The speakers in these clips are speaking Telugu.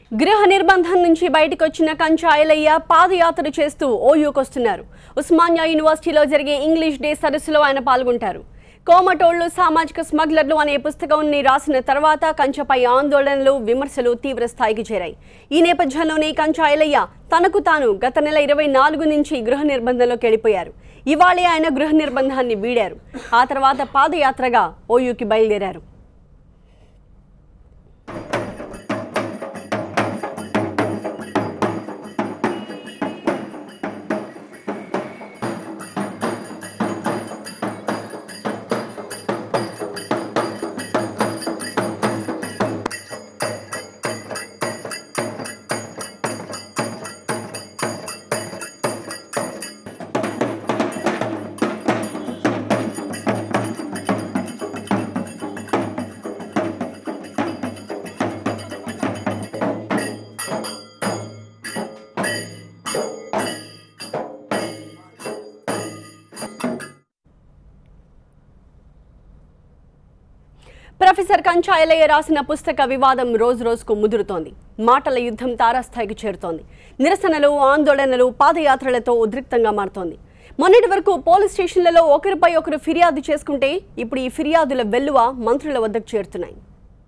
గృహ నిర్బంధం నుంచి బయటకొచ్చిన కంచాయలయ్య పాదయాత్ర చేస్తూ ఓయూకొస్తున్నారు ఉస్మానియా యూనివర్సిటీలో జరిగే ఇంగ్లీష్ డే సదస్సులో ఆయన పాల్గొంటారు కోమటోళ్లు సామాజిక స్మగ్లర్లు అనే పుస్తకాన్ని రాసిన తర్వాత కంచపై ఆందోళనలు విమర్శలు తీవ్ర స్థాయికి చేరాయి ఈ నేపథ్యంలోనే కంచాయలయ్య తనకు తాను గత నెల ఇరవై నాలుగు నుంచి గృహ నిర్బంధంలోకి వెళ్ళిపోయారు ఇవాళే ఆయన గృహ నిర్బంధాన్ని వీడారు ఆ తర్వాత పాదయాత్రగా ఓయూకి బయలుదేరారు ప్రొఫెసర్ కంచాయలయ్య రాసిన పుస్తక వివాదం రోజు రోజుకు ముదురుతోంది మాటల యుద్ధం తారాస్థాయికి చేరుతోంది నిరసనలు ఆందోళనలు పాదయాత్రలతో ఉద్రిక్తంగా మారుతోంది మొన్నటి వరకు పోలీస్ స్టేషన్లలో ఒకరిపై ఒకరు ఫిర్యాదు చేసుకుంటే ఇప్పుడు ఈ ఫిర్యాదుల వెల్లువ మంత్రుల వద్దకు చేరుతున్నాయి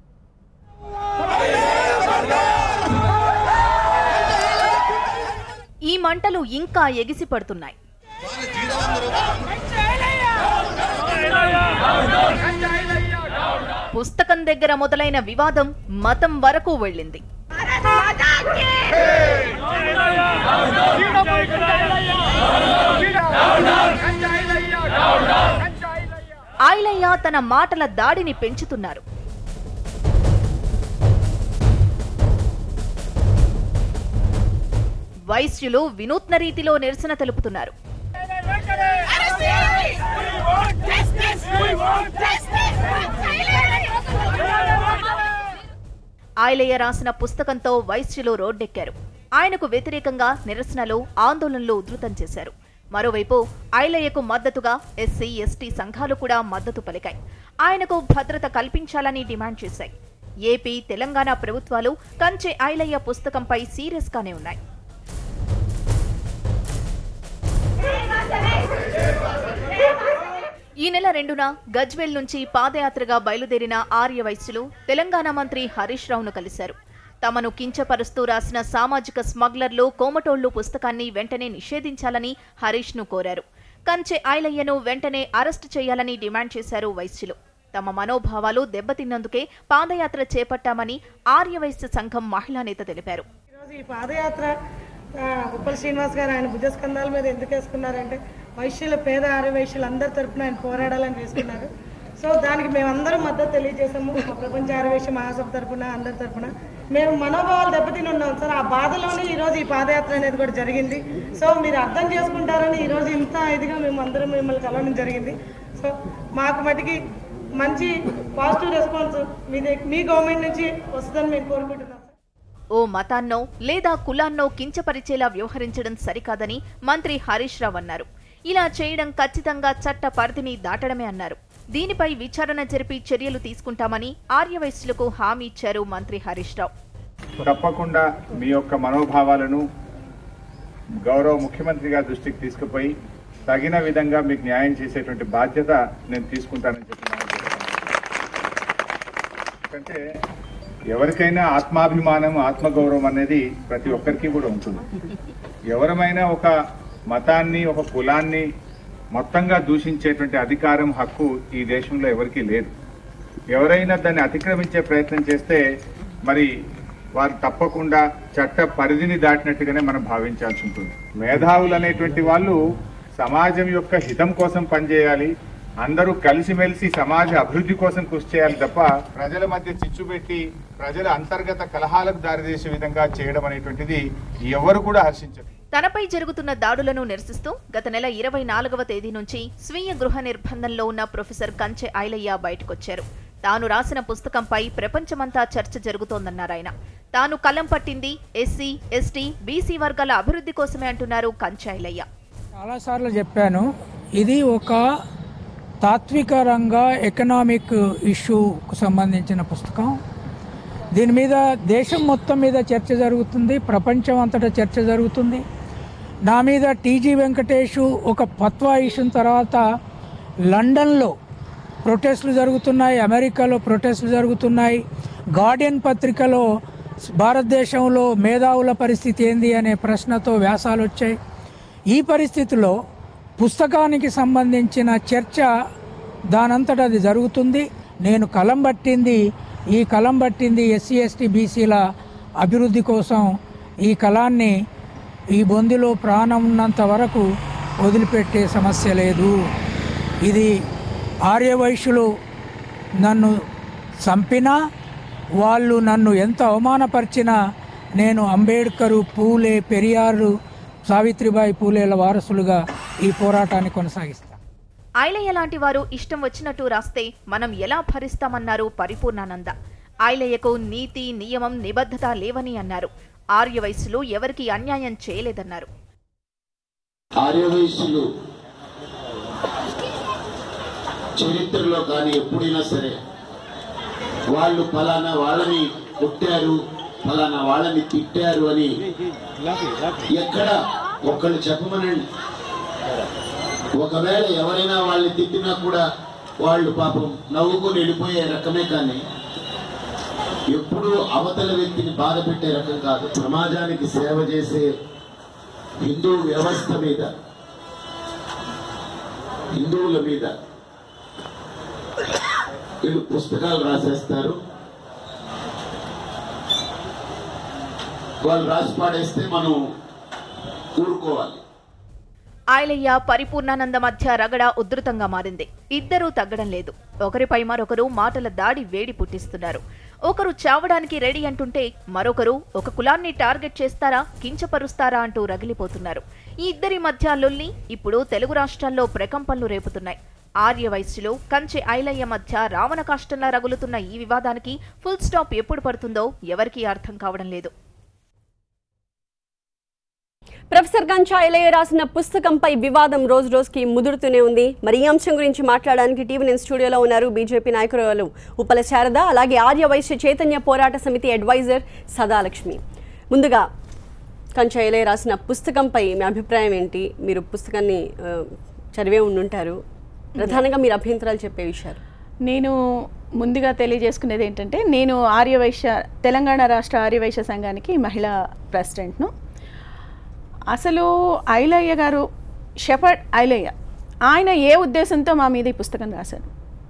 ఈ మంటలు ఇంకా ఎగిసిపడుతున్నాయి పుస్తకం దగ్గర మొదలైన వివాదం మతం వరకు వెళ్ళింది ఆయిలయ్య తన మాటల దాడిని పెంచుతున్నారు వైశ్యులు వినూత్న రీతిలో నిరసన తెలుపుతున్నారు ఆయలయ్య రాసిన పుస్తకంతో వైశ్యులు రోడ్డెక్కారు ఆయనకు వ్యతిరేకంగా నిరసనలు ఆందోళనలు ఉధృతం చేశారు మరోవైపు ఐలయ్యకు మద్దతుగా ఎస్సీ ఎస్టీ సంఘాలు కూడా మద్దతు పలికాయి ఆయనకు భద్రత కల్పించాలని డిమాండ్ చేశాయి ఏపీ తెలంగాణ ప్రభుత్వాలు కంచె ఐలయ్య పుస్తకంపై సీరియస్ గానే ఉన్నాయి ఈ నెల రెండున గజ్వేల్ నుంచి పాదయాత్రగా బయలుదేరిన ఆర్య వైశ్యులు తెలంగాణ మంత్రి హరీష్ రావును కలిశారు తమను కించపరుస్తూ రాసిన సామాజిక స్మగ్లర్లు కోమటోళ్లు పుస్తకాన్ని వెంటనే నిషేధించాలని హరీష్ ను కోరారు కంచె ఐలయ్యను వెంటనే అరెస్టు చేయాలని డిమాండ్ చేశారు వైశ్యులు తమ మనోభావాలు దెబ్బతిన్నందుకే పాదయాత్ర చేపట్టామని ఆర్యవైశ్య సంఘం మహిళా నేత తెలిపారు ఈరోజు ఈ పాదయాత్ర ఆ, ఉప్పల్ శ్రీనివాస్ గారు ఆయన భుజస్కంధాల మీద ఎందుకు వేసుకున్నారంటే వైశ్యుల పేద ఆర్య వైశ్యులు అందరి తరపున ఆయన పోరాడాలని వేసుకున్నారు సో దానికి మేమందరం మద్దతు తెలియజేసాము మా ప్రపంచ ఆర్యవైశ్య మహాసభ తరపున అందరి తరపున మేము మనోభావాలు దెబ్బతిని ఉన్నాం సార్ ఆ బాధలోనే ఈరోజు ఈ పాదయాత్ర అనేది కూడా జరిగింది సో మీరు అర్థం చేసుకుంటారని ఈరోజు ఇంత ఇదిగా మేము అందరం మిమ్మల్ని కలవడం జరిగింది సో మాకు మటుకి మంచి పాజిటివ్ రెస్పాన్స్ మీ దగ్గ- మీ గవర్నమెంట్ నుంచి వస్తుందని మేము కోరుకుంటున్నాం సార్ ఓ మతాన్నో లేదా కులాన్నో కించపరిచేలా వ్యవహరించడం సరికాదని మంత్రి హరీష్ రావు అన్నారు ఇలా చేయడం ఖచ్చితంగా చట్ట పరిధిని దాటడమే అన్నారు దీనిపై విచారణ జరిపి చర్యలు తీసుకుంటామని ఆర్యవైశ్యులకు హామీ ఇచ్చారు మంత్రి హరీష్ రావు తప్పకుండా మీ యొక్క మనోభావాలను గౌరవ ముఖ్యమంత్రి గారి దృష్టికి తీసుకుపోయి తగిన విధంగా మీకు న్యాయం చేసేటువంటి బాధ్యత నేను తీసుకుంటానని చెప్పి మనం ఎందుకంటే ఎవరికైనా ఆత్మాభిమానం ఆత్మగౌరవం అనేది ప్రతి ఒక్కరికి కూడా ఉంటుంది ఎవరమైనా ఒక మతాన్ని ఒక కులాన్ని మొత్తంగా దూషించేటువంటి అధికారం హక్కు ఈ దేశంలో ఎవరికీ లేదు ఎవరైనా దాన్ని అతిక్రమించే ప్రయత్నం చేస్తే మరి వారు తప్పకుండా చట్ట పరిధిని దాటినట్టుగానే మనం భావించాల్సి ఉంటుంది మేధావులు అనేటువంటి వాళ్ళు సమాజం యొక్క హితం కోసం పనిచేయాలి అందరూ కలిసిమెలిసి సమాజ అభివృద్ధి కోసం కృషి చేయాలి తప్ప ప్రజల మధ్య చిచ్చు పెట్టి ప్రజల అంతర్గత కలహాలకు దారితీసే విధంగా చేయడం అనేటువంటిది ఎవరు కూడా హర్షించరు తనపై జరుగుతున్న దాడులను నిరసిస్తూ గత నెల ఇరవై నాలుగవ తేదీ నుంచి స్వీయ గృహ నిర్బంధంలో ఉన్న ప్రొఫెసర్ కంచె ఐలయ్య బయటకొచ్చారు తాను రాసిన పుస్తకంపై ప్రపంచమంతా చర్చ జరుగుతోందన్నారు ఆయన తాను కలం పట్టింది ఎస్సీ ఎస్టీ బీసీ వర్గాల అభివృద్ధి కోసమే అంటున్నారు కంచె ఐలయ్య చాలాసార్లు చెప్పాను ఇది ఒక తాత్విక రంగ ఎకనామిక్ ఇష్యూకు సంబంధించిన పుస్తకం దీని మీద దేశం మొత్తం మీద చర్చ జరుగుతుంది ప్రపంచం అంతటా చర్చ జరుగుతుంది నా మీద టీజీ వెంకటేష్ ఒక పత్వా ఇచ్చిన తర్వాత లండన్లో ప్రొటెస్టులు జరుగుతున్నాయి అమెరికాలో ప్రొటెస్టులు జరుగుతున్నాయి గార్డియన్ పత్రికలో భారతదేశంలో మేధావుల పరిస్థితి ఏంది అనే ప్రశ్నతో వ్యాసాలు వచ్చాయి ఈ పరిస్థితిలో పుస్తకానికి సంబంధించిన చర్చ దానంతట అది జరుగుతుంది నేను కలం పట్టింది ఈ కలం పట్టింది ఎస్సీ ఎస్టీ బీసీల అభివృద్ధి కోసం ఈ కళాన్ని ఈ బొందిలో ప్రాణం ఉన్నంత వరకు వదిలిపెట్టే సమస్య లేదు ఇది ఆర్యవైశ్యులు నన్ను చంపినా వాళ్ళు నన్ను ఎంత అవమానపరిచినా నేను అంబేద్కరు పూలే పెరియారు సావిత్రిబాయి పూలేల వారసులుగా ఈ పోరాటాన్ని కొనసాగిస్తాను ఐలయ్య లాంటి వారు ఇష్టం వచ్చినట్టు రాస్తే మనం ఎలా భరిస్తామన్నారు పరిపూర్ణానంద ఐలయ్యకు నీతి నియమం నిబద్ధత లేవని అన్నారు ఆర్య వయస్సులో ఎవరికి అన్యాయం చేయలేదన్నారు ఆర్యవయస్సులు చరిత్రలో కానీ ఎప్పుడైనా సరే వాళ్ళు ఫలానా వాళ్ళని కొట్టారు ఫలానా వాళ్ళని తిట్టారు అని ఎక్కడ ఒక్కళ్ళు చెప్పమనండి ఒకవేళ ఎవరైనా వాళ్ళని తిట్టినా కూడా వాళ్ళు పాపం నవ్వుకొని వెళ్ళిపోయే రకమే కానీ ఎప్పుడూ అవతల వ్యక్తిని బాధ పెట్టే రకం కాదు సమాజానికి సేవ చేసే హిందూ వ్యవస్థ మీద హిందువుల మీద వీళ్ళు పుస్తకాలు రాసేస్తారు వాళ్ళు రాసి పాడేస్తే మనం ఊరుకోవాలి ఆయలయ్య పరిపూర్ణానంద మధ్య రగడ ఉధృతంగా మారింది ఇద్దరూ తగ్గడం లేదు ఒకరిపై మరొకరు మాటల దాడి వేడి పుట్టిస్తున్నారు ఒకరు చావడానికి రెడీ అంటుంటే మరొకరు ఒక కులాన్ని టార్గెట్ చేస్తారా కించపరుస్తారా అంటూ రగిలిపోతున్నారు ఈ ఇద్దరి మధ్య లొల్లి ఇప్పుడు తెలుగు రాష్ట్రాల్లో ప్రకంపనలు రేపుతున్నాయి ఆర్య వయస్సులో కంచె ఐలయ్య మధ్య రావణ కాష్టంలా రగులుతున్న ఈ వివాదానికి ఫుల్ స్టాప్ ఎప్పుడు పడుతుందో ఎవరికీ అర్థం కావడం లేదు ప్రొఫెసర్ గంచాయలయ్య రాసిన పుస్తకంపై వివాదం రోజు రోజుకి ముదురుతూనే ఉంది మరి ఈ అంశం గురించి మాట్లాడడానికి టీవీ నేను స్టూడియోలో ఉన్నారు బీజేపీ నాయకురాలు ఉప్పల శారద అలాగే ఆర్య వైశ్య చైతన్య పోరాట సమితి అడ్వైజర్ సదాలక్ష్మి ముందుగా కంచాయలయ్య రాసిన పుస్తకంపై మీ అభిప్రాయం ఏంటి మీరు పుస్తకాన్ని ఆ, చదివే ఉండుంటారు ప్రధానంగా మీరు అభ్యంతరాలు చెప్పే విషయాలు నేను ముందుగా తెలియజేసుకునేది ఏంటంటే నేను ఆర్యవైశ్య తెలంగాణ రాష్ట్ర ఆర్యవైశ్య సంఘానికి మహిళా ప్రెసిడెంట్ను అసలు ఐలయ్య గారు షెపర్డ్ ఐలయ్య ఆయన ఏ ఉద్దేశంతో మా మీద ఈ పుస్తకం రాశారు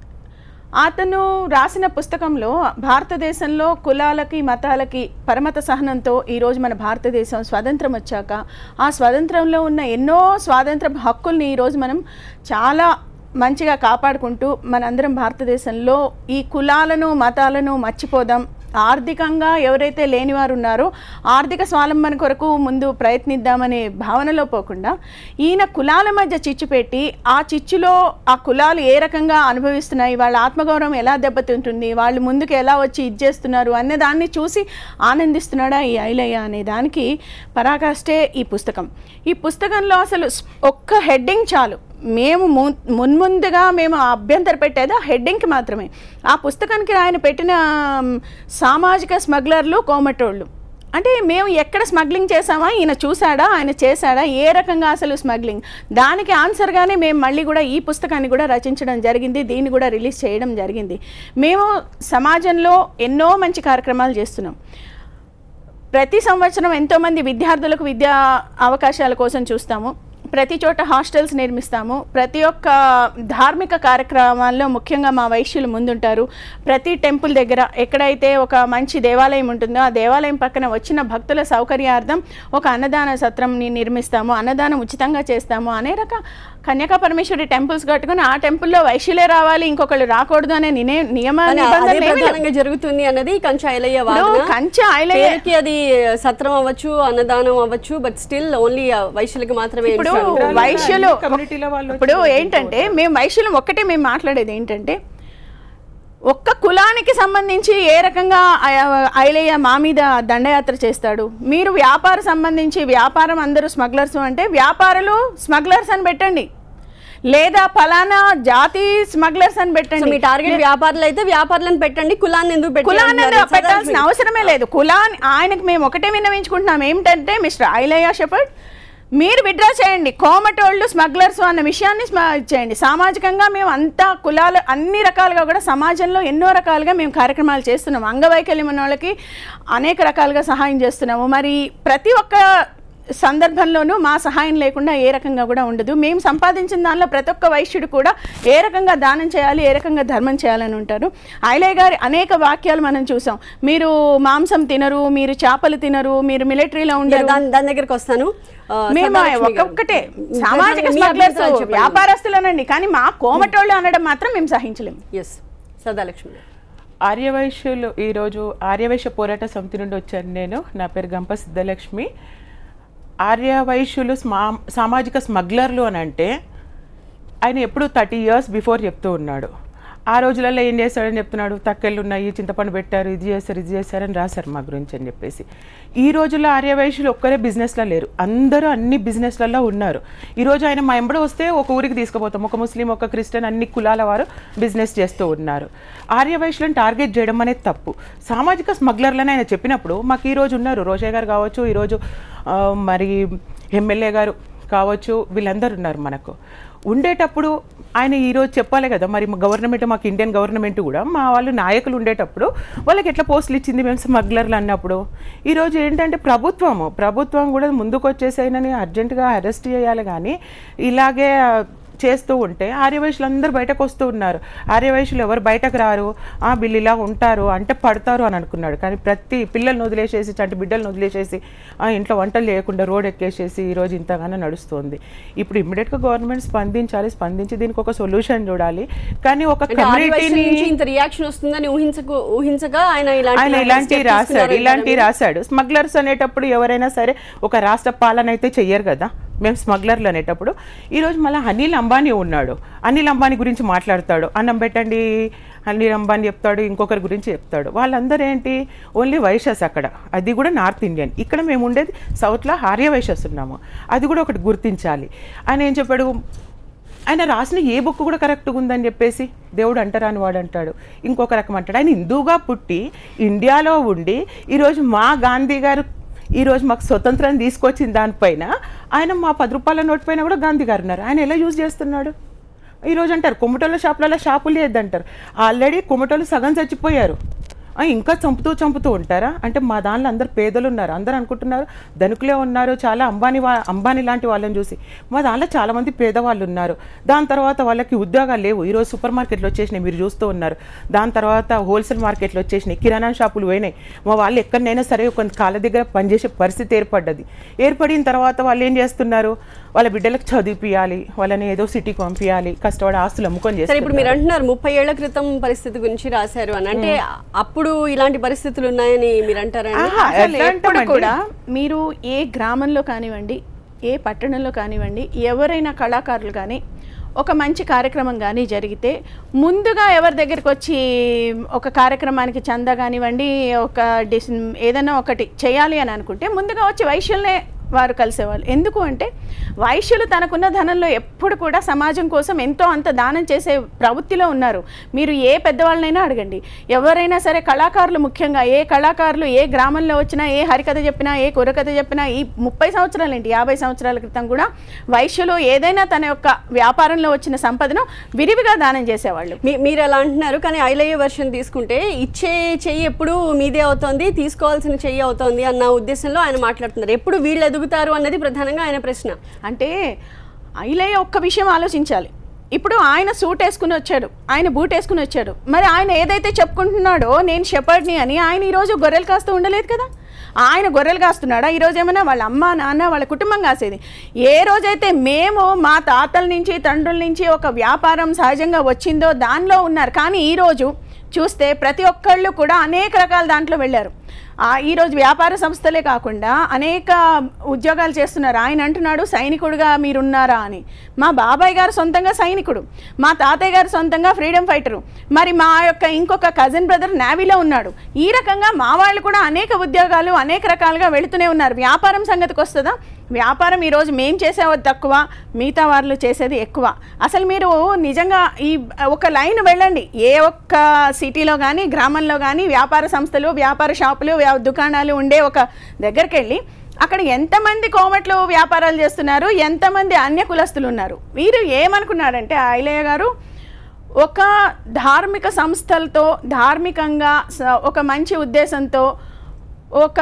అతను రాసిన పుస్తకంలో భారతదేశంలో కులాలకి మతాలకి పరమత సహనంతో ఈరోజు మన భారతదేశం స్వాతంత్రం వచ్చాక ఆ స్వాతంత్రంలో ఉన్న ఎన్నో స్వాతంత్ర హక్కుల్ని ఈరోజు మనం చాలా మంచిగా కాపాడుకుంటూ మనందరం భారతదేశంలో ఈ కులాలను మతాలను మర్చిపోదాం ఆర్థికంగా ఎవరైతే లేనివారు ఉన్నారో ఆర్థిక స్వావలంబన కొరకు ముందు ప్రయత్నిద్దామనే భావనలో పోకుండా ఈయన కులాల మధ్య చిచ్చు పెట్టి ఆ చిచ్చులో ఆ కులాలు ఏ రకంగా అనుభవిస్తున్నాయి వాళ్ళ ఆత్మగౌరవం ఎలా దెబ్బతింటుంది వాళ్ళు ముందుకు ఎలా వచ్చి ఇచ్చేస్తున్నారు అనే దాన్ని చూసి ఆనందిస్తున్నాడా ఈ ఐలయ్య అనే దానికి పరాకాష్టే ఈ పుస్తకం ఈ పుస్తకంలో అసలు స్- ఒక్క హెడ్డింగ్ చాలు మేము ము- మున్ముందుగా మేము అభ్యంతర పెట్టేది ఆ హెడ్డింగ్కి మాత్రమే ఆ పుస్తకానికి ఆయన పెట్టిన మ్, సామాజిక స్మగ్లర్లు కోమటోళ్ళు అంటే మేము ఎక్కడ స్మగ్లింగ్ చేసామా ఈయన చూసాడా ఆయన చేశాడా ఏ రకంగా అసలు స్మగ్లింగ్ దానికి ఆన్సర్గానే మేము మళ్ళీ కూడా ఈ పుస్తకాన్ని కూడా రచించడం జరిగింది దీన్ని కూడా రిలీజ్ చేయడం జరిగింది మేము సమాజంలో ఎన్నో మంచి కార్యక్రమాలు చేస్తున్నాం ప్రతి సంవత్సరం ఎంతోమంది విద్యార్థులకు విద్యా అవకాశాల కోసం చూస్తాము ప్రతి చోట హాస్టల్స్ నిర్మిస్తాము ప్రతి ఒక్క ధార్మిక కార్యక్రమాల్లో ముఖ్యంగా మా వైశ్యులు ముందుంటారు ప్రతి టెంపుల్ దగ్గర ఎక్కడైతే ఒక మంచి దేవాలయం ఉంటుందో ఆ దేవాలయం పక్కన వచ్చిన భక్తుల సౌకర్యార్థం ఒక అన్నదాన సత్రంని నిర్మిస్తాము అన్నదానం ఉచితంగా చేస్తాము అనే రక కన్యకా పరమేశ్వరి టెంపుల్స్ కట్టుకుని ఆ టెంపుల్లో వైశ్యులే రావాలి ఇంకొకళ్ళు రాకూడదు అనే నినే నియమ కానీ అదే నిబంధనలు ఏమీ లేవు. ప్రధానంగా జరుగుతుంది అన్నది కంచె ఐలయ్య ఇప్పుడు వాదన కంచె ఐలయ్య- పేరుకి అది సత్రం అవ్వచ్చు అన్నదానం అవ్వచ్చు బట్ స్టిల్ ఓన్లీ వైశ్యులకి మాత్రమే ఇప్పుడు ఇన్స్టాల్ వైశ్యులు కమ్యూనిటీలో వాళ్ళు ఇప్పుడు ఏంటంటే మేము వైశ్యులం ఒక్కటే మేము మాట్లాడేది ఏంటంటే ఒక్క కులానికి సంబంధించి ఏ రకంగా ఆ- ఐలయ్య మా మీద దండయాత్ర చేస్తాడు మీరు వ్యాపార సంబంధించి వ్యాపారం అందరూ స్మగ్లర్స్ అంటే వ్యాపారులు స్మగ్లర్స్ అని పెట్టండి లేదా ఫలానా జాతి స్మగ్లర్స్ అని సో పెట్టండి మీ టార్గెట్ వ్యాపారులు అయితే వ్యాపారులను పెట్టండి కులాన్ని ఎందుకు పెట్టండి కులాన్ని అంటున్నారు? పెట్టాల్సిన అవసరమే లేదు కులాన్ని ఆయనకు మేము ఒకటే విన్నవించుకుంటున్నాం ఏమిటంటే మిస్టర్ ఐలయ్య షెపర్డ్ మీరు విడ్రా చేయండి కోమటోళ్ళు స్మగ్లర్స్ అన్న విషయాన్ని స్మ- చేయండి సామాజికంగా మేము అంతా కులాలు అన్ని రకాలుగా కూడా సమాజంలో ఎన్నో రకాలుగా మేము కార్యక్రమాలు చేస్తున్నాం అంగవైకల్యం ఉన్న వాళ్ళకి అనేక రకాలుగా సహాయం చేస్తున్నాము మరి ప్రతి ఒక్క సందర్భంలోనూ మా సహాయం లేకుండా ఏ రకంగా కూడా ఉండదు మేము సంపాదించిన దానిలో ప్రతి ఒక్క వైశ్యుడు కూడా ఏ రకంగా దానం చేయాలి ఏ రకంగా ధర్మం చేయాలని ఉంటారు ఐలయ్య గారి అనేక వాక్యాలు మనం చూసాం మీరు మాంసం తినరు మీరు చేపలు తినరు మీరు మిలిటరీలో యా, ఉండరు దాని దాని దగ్గరకు వస్తాను ఆ, మేము సరదాలక్ష్మి గారు. ఒక్కొక్కటే మీ సామాజిక అభిప్రాయాలు స్మగ్లర్స్ చెప్పండి. వ్యాపారస్తులనండి కానీ మా కోమటోళ్ళు అనడం మాత్రం మేము సహించలేము ఎస్ సదాలక్ష్మి గారు ఆర్యవైశ్యులు ఈరోజు ఆర్యవైశ్య పోరాట సమితి నుండి వచ్చాను నేను నా పేరు గంప సిద్ధలక్ష్మి ఆర్యవైశ్యులు స్మా సామాజిక స్మగ్లర్లు అని అంటే ఆయన ఎప్పుడు థర్టీ ఇయర్స్ బిఫోర్ చెప్తూ ఉన్నాడు ఆ రోజులలో ఏం చేస్తాడని చెప్తున్నాడు తక్కెళ్ళు ఉన్నాయి చింతపండు పెట్టారు ఇది చేశారు ఇది చేశారని రాశారు మా గురించి అని చెప్పేసి ఈ రోజుల్లో ఆర్యవైశ్యులు ఒక్కరే బిజినెస్లో లేరు అందరూ అన్ని బిజినెస్లలో ఉన్నారు ఈరోజు ఆయన మా ఎంబడ వస్తే ఒక ఊరికి తీసుకుపోతాం ఒక ముస్లిం ఒక క్రిస్టియన్ అన్ని కులాల వారు బిజినెస్ చేస్తూ ఉన్నారు ఆర్యవైశ్యులను టార్గెట్ చేయడం అనేది తప్పు సామాజిక స్మగ్లర్లని ఆయన చెప్పినప్పుడు మాకు ఈ రోజు ఉన్నారు రోషయ్య గారు కావచ్చు ఈరోజు ఆ, మరి ఎమ్మెల్యే గారు కావచ్చు వీళ్ళందరూ ఉన్నారు మనకు ఉండేటప్పుడు ఆయన ఈరోజు చెప్పాలి కదా మరి గవర్నమెంట్ మాకు ఇండియన్ గవర్నమెంట్ కూడా మా వాళ్ళు నాయకులు ఉండేటప్పుడు వాళ్ళకి ఎట్లా పోస్టులు ఇచ్చింది మేము స్మగ్లర్లు అన్నప్పుడు ఈరోజు ఏంటంటే ప్రభుత్వము ప్రభుత్వం కూడా ముందుకు వచ్చేసైనని అర్జెంటుగా అరెస్ట్ చేయాలి కానీ ఇలాగే ఆ, చేస్తూ ఉంటే ఆర్యవైశ్యులు అందరూ బయటకు వస్తూ ఉన్నారు ఆర్యవైశ్యులు ఎవరు బయటకు రారు ఆ వీళ్ళు ఇలా ఉంటారు అంటే పడతారు అని అనుకున్నాడు కానీ ప్రతి పిల్లల్ని వదిలేసేసి చంటి బిడ్డలను వదిలేసేసి ఆ ఇంట్లో వంటలు చేయకుండా రోడ్ ఎక్కేసేసి ఈరోజు ఇంతగానో నడుస్తుంది ఇప్పుడు ఇమ్మీడియట్గా గవర్నమెంట్ స్పందించాలి స్పందించి దీనికి ఒక సొల్యూషన్ చూడాలి కానీ ఒక అంటే ఆదివాసీ కమ్యూనిటీని నుంచి ఇంత రియాక్షన్ వస్తుందని ఊహించకు ఊహించగా ఆయన ఇలాంటి ఆయన ఇలాంటివి step రాశాడు తీసుకున్నారు ఇలాంటివి అంటారా? రాశాడు స్మగ్లర్స్ అనేటప్పుడు ఎవరైనా సరే ఒక రాష్ట్ర పాలన అయితే చెయ్యరు కదా మేము స్మగ్లర్లు అనేటప్పుడు ఈరోజు మళ్ళీ అనిల్ అంబానీ ఉన్నాడు అనిల్ అంబానీ గురించి మాట్లాడతాడు అన్నం పెట్టండి అనిల్ అంబానీ చెప్తాడు ఇంకొకరి గురించి చెప్తాడు వాళ్ళందరూ ఏంటి ఓన్లీ వైశ్యస్ అక్కడ అది కూడా నార్త్ ఇండియన్ ఇక్కడ మేము ఉండేది సౌత్లో ఆర్య వైశ్యస్ ఉన్నాము అది కూడా ఒకటి గుర్తించాలి ఆయన ఏం చెప్పాడు ఆయన రాసిన ఏ బుక్ కూడా కరెక్ట్గా ఉందని చెప్పేసి దేవుడు అంటారని వాడు అంటాడు ఇంకొక రకం అంటాడు ఆయన హిందూగా పుట్టి ఇండియాలో ఉండి ఈరోజు మా గాంధీ గారు ఈరోజు మాకు స్వతంత్రం తీసుకొచ్చిన దానిపైన ఆయన మా పది రూపాయల నోట్ పైన కూడా గాంధీ గారు ఉన్నారు ఆయన ఎలా యూజ్ చేస్తున్నాడు ఈరోజు అంటారు కుమ్మటోళ్ళ షాపులలో షాపులు లేదంటారు ఆల్రెడీ కుమ్మటోళ్ళు సగం చచ్చిపోయారు ఆ, ఇంకా చంపుతూ చంపుతూ ఉంటారా అంటే మా దానిలో అందరు పేదలు ఉన్నారు అందరు అనుకుంటున్నారు ధనికులే ఉన్నారు చాలా అంబానీ వా అంబానీ లాంటి వాళ్ళని చూసి మా దానిలో చాలామంది పేదవాళ్ళు ఉన్నారు దాని తర్వాత వాళ్ళకి ఉద్యోగాలు లేవు ఈరోజు సూపర్ మార్కెట్లు వచ్చేసినాయి మీరు చూస్తూ ఉన్నారు దాని తర్వాత హోల్సేల్ మార్కెట్లు వచ్చేసినాయి కిరాణా షాపులు పోయినాయి మా వాళ్ళు ఎక్కడైనా సరే ఒక కాళ్ళ దగ్గర పనిచేసే పరిస్థితి ఏర్పడ్డది ఏర్పడిన తర్వాత వాళ్ళు ఏం చేస్తున్నారు వాళ్ళ బిడ్డలకు చదివిపియాలి వాళ్ళని ఏదో సిటీకి పంపించాలి కష్టపడి ఆస్తులు అమ్ముకొని సరే ఇప్పుడు మీరు చేస్తారు అంటున్నారు ముప్పై ఏళ్ల క్రితం పరిస్థితి గురించి రాశారు అని అంటే అప్పుడు ఇలాంటి పరిస్థితులు ఉన్నాయని మీరు అంటారండి ఆహా, అసలు ఎట్లా ఎప్పుడు అంటామండి? కూడా మీరు ఏ గ్రామంలో కానివ్వండి ఏ పట్టణంలో కానివ్వండి ఎవరైనా కళాకారులు కానీ ఒక మంచి కార్యక్రమం కానీ జరిగితే ముందుగా ఎవరి దగ్గరికి వచ్చి ఒక కార్యక్రమానికి చందా కానివ్వండి ఒక డిస్ ఏదైనా ఒకటి చేయాలి అని అనుకుంటే ముందుగా వచ్చి వైశ్యులనే వారు కలిసేవాళ్ళు ఎందుకు అంటే వైశ్యులు తనకున్న ధనంలో ఎప్పుడు కూడా సమాజం కోసం ఎంతో అంత దానం చేసే ప్రవృత్తిలో ఉన్నారు మీరు ఏ పెద్దవాళ్ళనైనా అడగండి ఎవరైనా సరే కళాకారులు ముఖ్యంగా ఏ కళాకారులు ఏ గ్రామంలో వచ్చినా ఏ హరికథ చెప్పినా ఏ కురకథ చెప్పినా ఈ ముప్పై సంవత్సరాలు ఏంటి యాభై సంవత్సరాల క్రితం కూడా వైశ్యులు ఏదైనా తన యొక్క వ్యాపారంలో వచ్చిన సంపదను విరివిగా దానం చేసేవాళ్ళు మీ- మీరు అలా అంటున్నారు కానీ ఐలయ్య వర్షన్ తీసుకుంటే ఇచ్చే చెయ్యి ఎప్పుడు మీదే అవుతోంది తీసుకోవాల్సిన చెయ్యి అవుతోంది అన్న ఉద్దేశంలో ఆయన మాట్లాడుతున్నారు ఎప్పుడు వీళ్ళు ఎదుగుతారు అన్నది ప్రధానంగా ఆయన ప్రశ్న అంటే ఐలయ్య ఒక్క విషయం ఆలోచించాలి ఇప్పుడు ఆయన సూట్ వేసుకుని వచ్చాడు ఆయన బూట్ వేసుకుని వచ్చాడు మరి ఆయన ఏదైతే చెప్పుకుంటున్నాడో నేను షెపర్డ్ని అని ఆయన ఈరోజు గొర్రెలు కాస్తూ ఉండలేదు కదా ఆయన గొర్రెలు కాస్తున్నాడా ఈరోజు ఏమైనా వాళ్ళ అమ్మ నాన్న వాళ్ళ కుటుంబం కాసేది ఏ రోజైతే మేము మా తాతల నుంచి తండ్రుల నుంచి ఒక వ్యాపారం సహజంగా వచ్చిందో దానిలో ఉన్నారు కానీ ఈరోజు చూస్తే ప్రతి ఒక్కళ్ళు కూడా అనేక రకాల దాంట్లో వెళ్ళారు ఆ, ఈరోజు వ్యాపార సంస్థలే కాకుండా అనేక ఉద్యోగాలు చేస్తున్నారు ఆయన అంటున్నాడు సైనికుడుగా మీరున్నారా అని మా బాబాయ్ గారు సొంతంగా సైనికుడు మా తాతయ్య గారు సొంతంగా ఫ్రీడమ్ ఫైటరు మరి మా యొక్క ఇంకొక కజిన్ బ్రదర్ నేవీలో ఉన్నాడు ఈ రకంగా మా వాళ్ళు కూడా అనేక ఉద్యోగాలు అనేక రకాలుగా వెళుతూనే ఉన్నారు వ్యాపారం సంగతికి వస్తుందా వ్యాపారం ఈరోజు మేం చేసేది తక్కువ మిగతా వాళ్ళు చేసేది ఎక్కువ అసలు మీరు నిజంగా ఈ ఒక లైన్ వెళ్ళండి ఏ ఒక్క సిటీలో కానీ గ్రామంలో కానీ వ్యాపార సంస్థలు వ్యాపార షాపులు వ్యా- దుకాణాలు ఉండే ఒక దగ్గరికి వెళ్ళి అక్కడ ఎంతమంది కోమట్లు వ్యాపారాలు చేస్తున్నారు ఎంతమంది అన్య కులస్తులు ఉన్నారు వీరు ఏమనుకున్నారంటే ఐలయ్య గారు ఒక ధార్మిక సంస్థలతో ధార్మికంగా స- ఒక మంచి ఉద్దేశంతో ఒక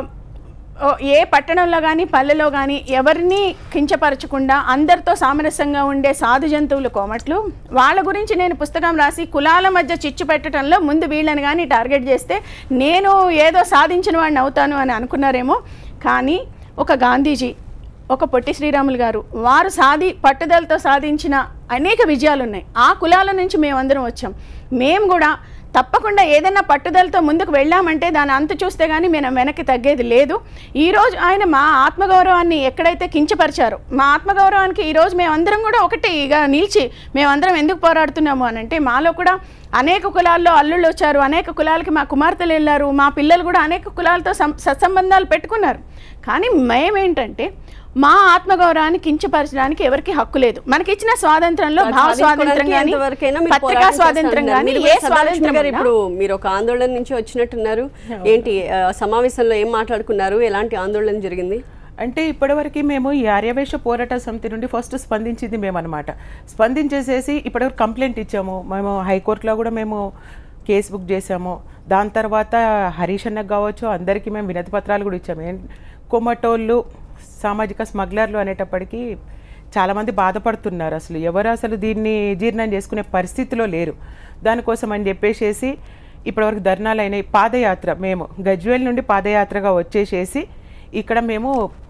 ఓ- ఏ పట్టణంలో కానీ పల్లెలో కానీ ఎవరిని కించపరచకుండా అందరితో సామరస్యంగా ఉండే సాధు జంతువులు కోమట్లు వాళ్ళ గురించి నేను పుస్తకం రాసి కులాల మధ్య చిచ్చు పెట్టడంలో ముందు వీళ్ళని కానీ టార్గెట్ చేస్తే నేను ఏదో సాధించిన వాడిని అవుతాను అని అనుకున్నారేమో కానీ ఒక గాంధీజీ ఒక పొట్టి శ్రీరాములు గారు వారు సాధి పట్టుదలతో సాధించిన అనేక విజయాలు ఉన్నాయి ఆ కులాల నుంచి మేమందరం వచ్చాం మేము కూడా తప్పకుండా ఏదైనా పట్టుదలతో ముందుకు వెళ్ళామంటే దాని అంతు చూస్తే కానీ మేము వెనక్కి తగ్గేది లేదు ఈరోజు ఆయన మా ఆత్మగౌరవాన్ని ఎక్కడైతే కించపరిచారో మా ఆత్మగౌరవానికి ఈరోజు మేమందరం కూడా ఒకటిగా నిలిచి మేమందరం ఎందుకు పోరాడుతున్నాము అని అంటే మాలో కూడా అనేక కులాల్లో అల్లుళ్ళు వచ్చారు అనేక కులాలకి మా కుమార్తెలు వెళ్ళారు మా పిల్లలు కూడా అనేక కులాలతో సం- సత్సంబంధాలు పెట్టుకున్నారు కానీ మేమేంటంటే మా ఆత్మగౌరవాన్ని కించపరచడానికి ఎవరికి హక్కు లేదు మనకి ఇచ్చిన స్వాతంత్రంలో భావ స్వాతంత్రం కానీ ఎంతవరకైనా మీరు పత్రికా పోరాటం స్వాతంత్రం చేస్తున్నారు. కానీ మీరు ఏ కూడా సదాశివ స్వాతంత్రం గారు ఉన్నా- ఇప్పుడు మీరు ఒక ఆందోళన నుంచి వచ్చినట్టున్నారు ఏంటి ఆ, సమావేశంలో ఏం మాట్లాడుకున్నారు ఎలాంటి ఆందోళన జరిగింది అంటే ఇప్పటివరకు మేము ఈ ఆర్యవేశ పోరాట సమితి నుండి ఫస్ట్ స్పందించింది మేము అనమాట స్పందించేసేసి ఇప్పటివరకు కంప్లైంట్ ఇచ్చాము మేము హైకోర్టులో కూడా మేము కేసు బుక్ చేసాము దాని తర్వాత హరీష్ అన్నకు కావచ్చు అందరికీ మేము వినతి పత్రాలు కూడా ఇచ్చాము ఏం- కొమటోళ్ళు సామాజిక స్మగ్లర్లు అనేటప్పటికీ చాలామంది బాధపడుతున్నారు అసలు ఎవరు అసలు దీన్ని జీర్ణం చేసుకునే పరిస్థితిలో లేరు దానికోసం అని చెప్పేసేసి ఇప్పటివరకు ధర్నాలు అయినాయి పాదయాత్ర మేము గజ్వేల్ నుండి పాదయాత్రగా వచ్చేసేసి ఇక్కడ మేము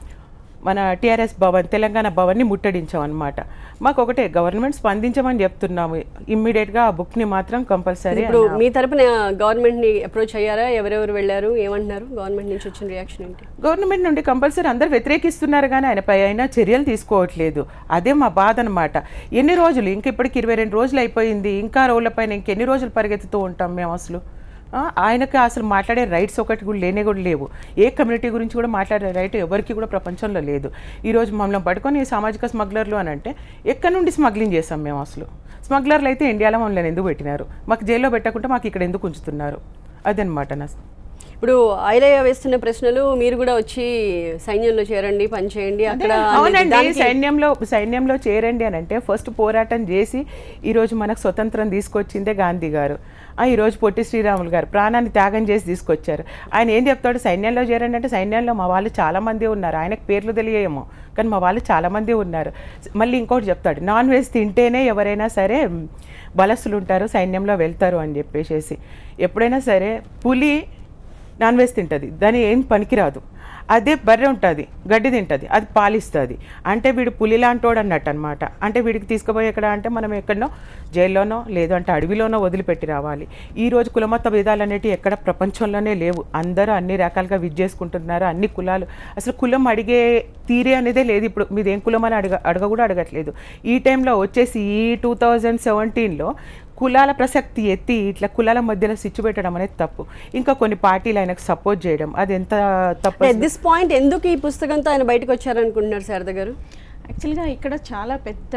మన టీఆర్ఎస్ భవన్ తెలంగాణ భవన్ని ముట్టడించాం అనమాట మాకు ఒకటే గవర్నమెంట్ స్పందించమని చెప్తున్నాము ఇమ్మీడియట్గా ఆ బుక్ని మాత్రం కంపల్సరీ ఇప్పుడు మీ తరపున గవర్నమెంట్ ని అప్రోచ్ అయ్యారా ఎవరెవరు వెళ్ళారు ఏమంటున్నారు గవర్నమెంట్ నుంచి వచ్చిన రియాక్షన్ ఏంటి గవర్నమెంట్ నుండి కంపల్సరీ అందరు వ్యతిరేకిస్తున్నారు కానీ ఆయనపై అయినా చర్యలు తీసుకోవట్లేదు అదే మా బాధ అనమాట ఎన్ని రోజులు ఇంక ఇప్పటికి ఇరవై రెండు రోజులు అయిపోయింది ఇంకా రోడ్లపైన ఇంకెన్ని రోజులు పరిగెత్తుతూ ఉంటాం మేము అసలు ఆ, ఆయనకి అసలు మాట్లాడే రైట్స్ ఒకటి కూడా లేనే కూడా లేవు ఏ కమ్యూనిటీ గురించి కూడా మాట్లాడే రైట్ ఎవరికి కూడా ప్రపంచంలో లేదు ఈరోజు మమ్మల్ని పట్టుకొని సామాజిక స్మగ్లర్లు అని అంటే ఎక్కడి నుండి స్మగ్లింగ్ చేస్తాం మేము అసలు స్మగ్లర్లు అయితే ఇండియాలో మమ్మల్ని ఎందుకు పెట్టినారు మాకు జైల్లో పెట్టకుండా మాకు ఇక్కడ ఎందుకు ఉంచుతున్నారు అదనమాట నా ఇప్పుడు ఐలయ్య వేస్తున్న ప్రశ్నలు మీరు కూడా వచ్చి సైన్యంలో చేరండి పని చేయండి అక్కడ అనేది అవునండి దానికి- సైన్యంలో సైన్యంలో చేరండి అని అంటే ఫస్ట్ పోరాటం చేసి ఈరోజు మనకు స్వతంత్రం తీసుకొచ్చిందే గాంధీ గారు ఆ ఈరోజు పొట్టి శ్రీరాములు గారు ప్రాణాన్ని త్యాగం చేసి తీసుకొచ్చారు ఆయన ఏం చెప్తాడు సైన్యంలో చేరండి అంటే సైన్యంలో మా వాళ్ళు చాలామంది ఉన్నారు ఆయనకు పేర్లు తెలియేమో కానీ మా వాళ్ళు చాలామంది ఉన్నారు మళ్ళీ ఇంకోటి చెప్తాడు నాన్ వెజ్ తింటేనే ఎవరైనా సరే బలస్తులు ఉంటారు సైన్యంలో వెళ్తారు అని చెప్పేసి ఎప్పుడైనా సరే పులి నాన్ వెజ్ తింటుంది దాని ఏం పనికిరాదు అదే బర్రె ఉంటుంది గడ్డి తింటుంది అది పాలిస్తుంది అంటే వీడు పులి లాంటోడు అన్నట్టు అనమాట అంటే వీడికి తీసుకుపోయి ఎక్కడ అంటే మనం ఎక్కడనో జైల్లోనో లేదు అంటే అడవిలోనో వదిలిపెట్టి రావాలి ఈ రోజు కులమత భేదాలు అనేటివి ఎక్కడ ప్రపంచంలోనే లేవు అందరూ అన్ని రకాలుగా విద్యేసుకుంటున్నారు అన్ని కులాలు అసలు కులం అడిగే తీరే అనేదే లేదు ఇప్పుడు మీది ఏం కులం అని అడగ అడగ కూడా అడగట్లేదు ఈ టైంలో వచ్చేసి ఈ టూ థౌజండ్ సెవెంటీన్లో కులాల ప్రసక్తి ఎత్తి ఇట్లా కులాల మధ్యలో సిచ్చు పెట్టడం అనేది తప్పు ఇంకా కొన్ని పార్టీలు ఆయనకు సపోర్ట్ చేయడం అది ఎంత తప్పు ఎట్ దిస్ పాయింట్ ఎందుకు ఈ పుస్తకంతో ఆయన బయటకు వచ్చారనుకుంటున్నారు శారద గారు యాక్చువల్గా ఇక్కడ చాలా పెద్ద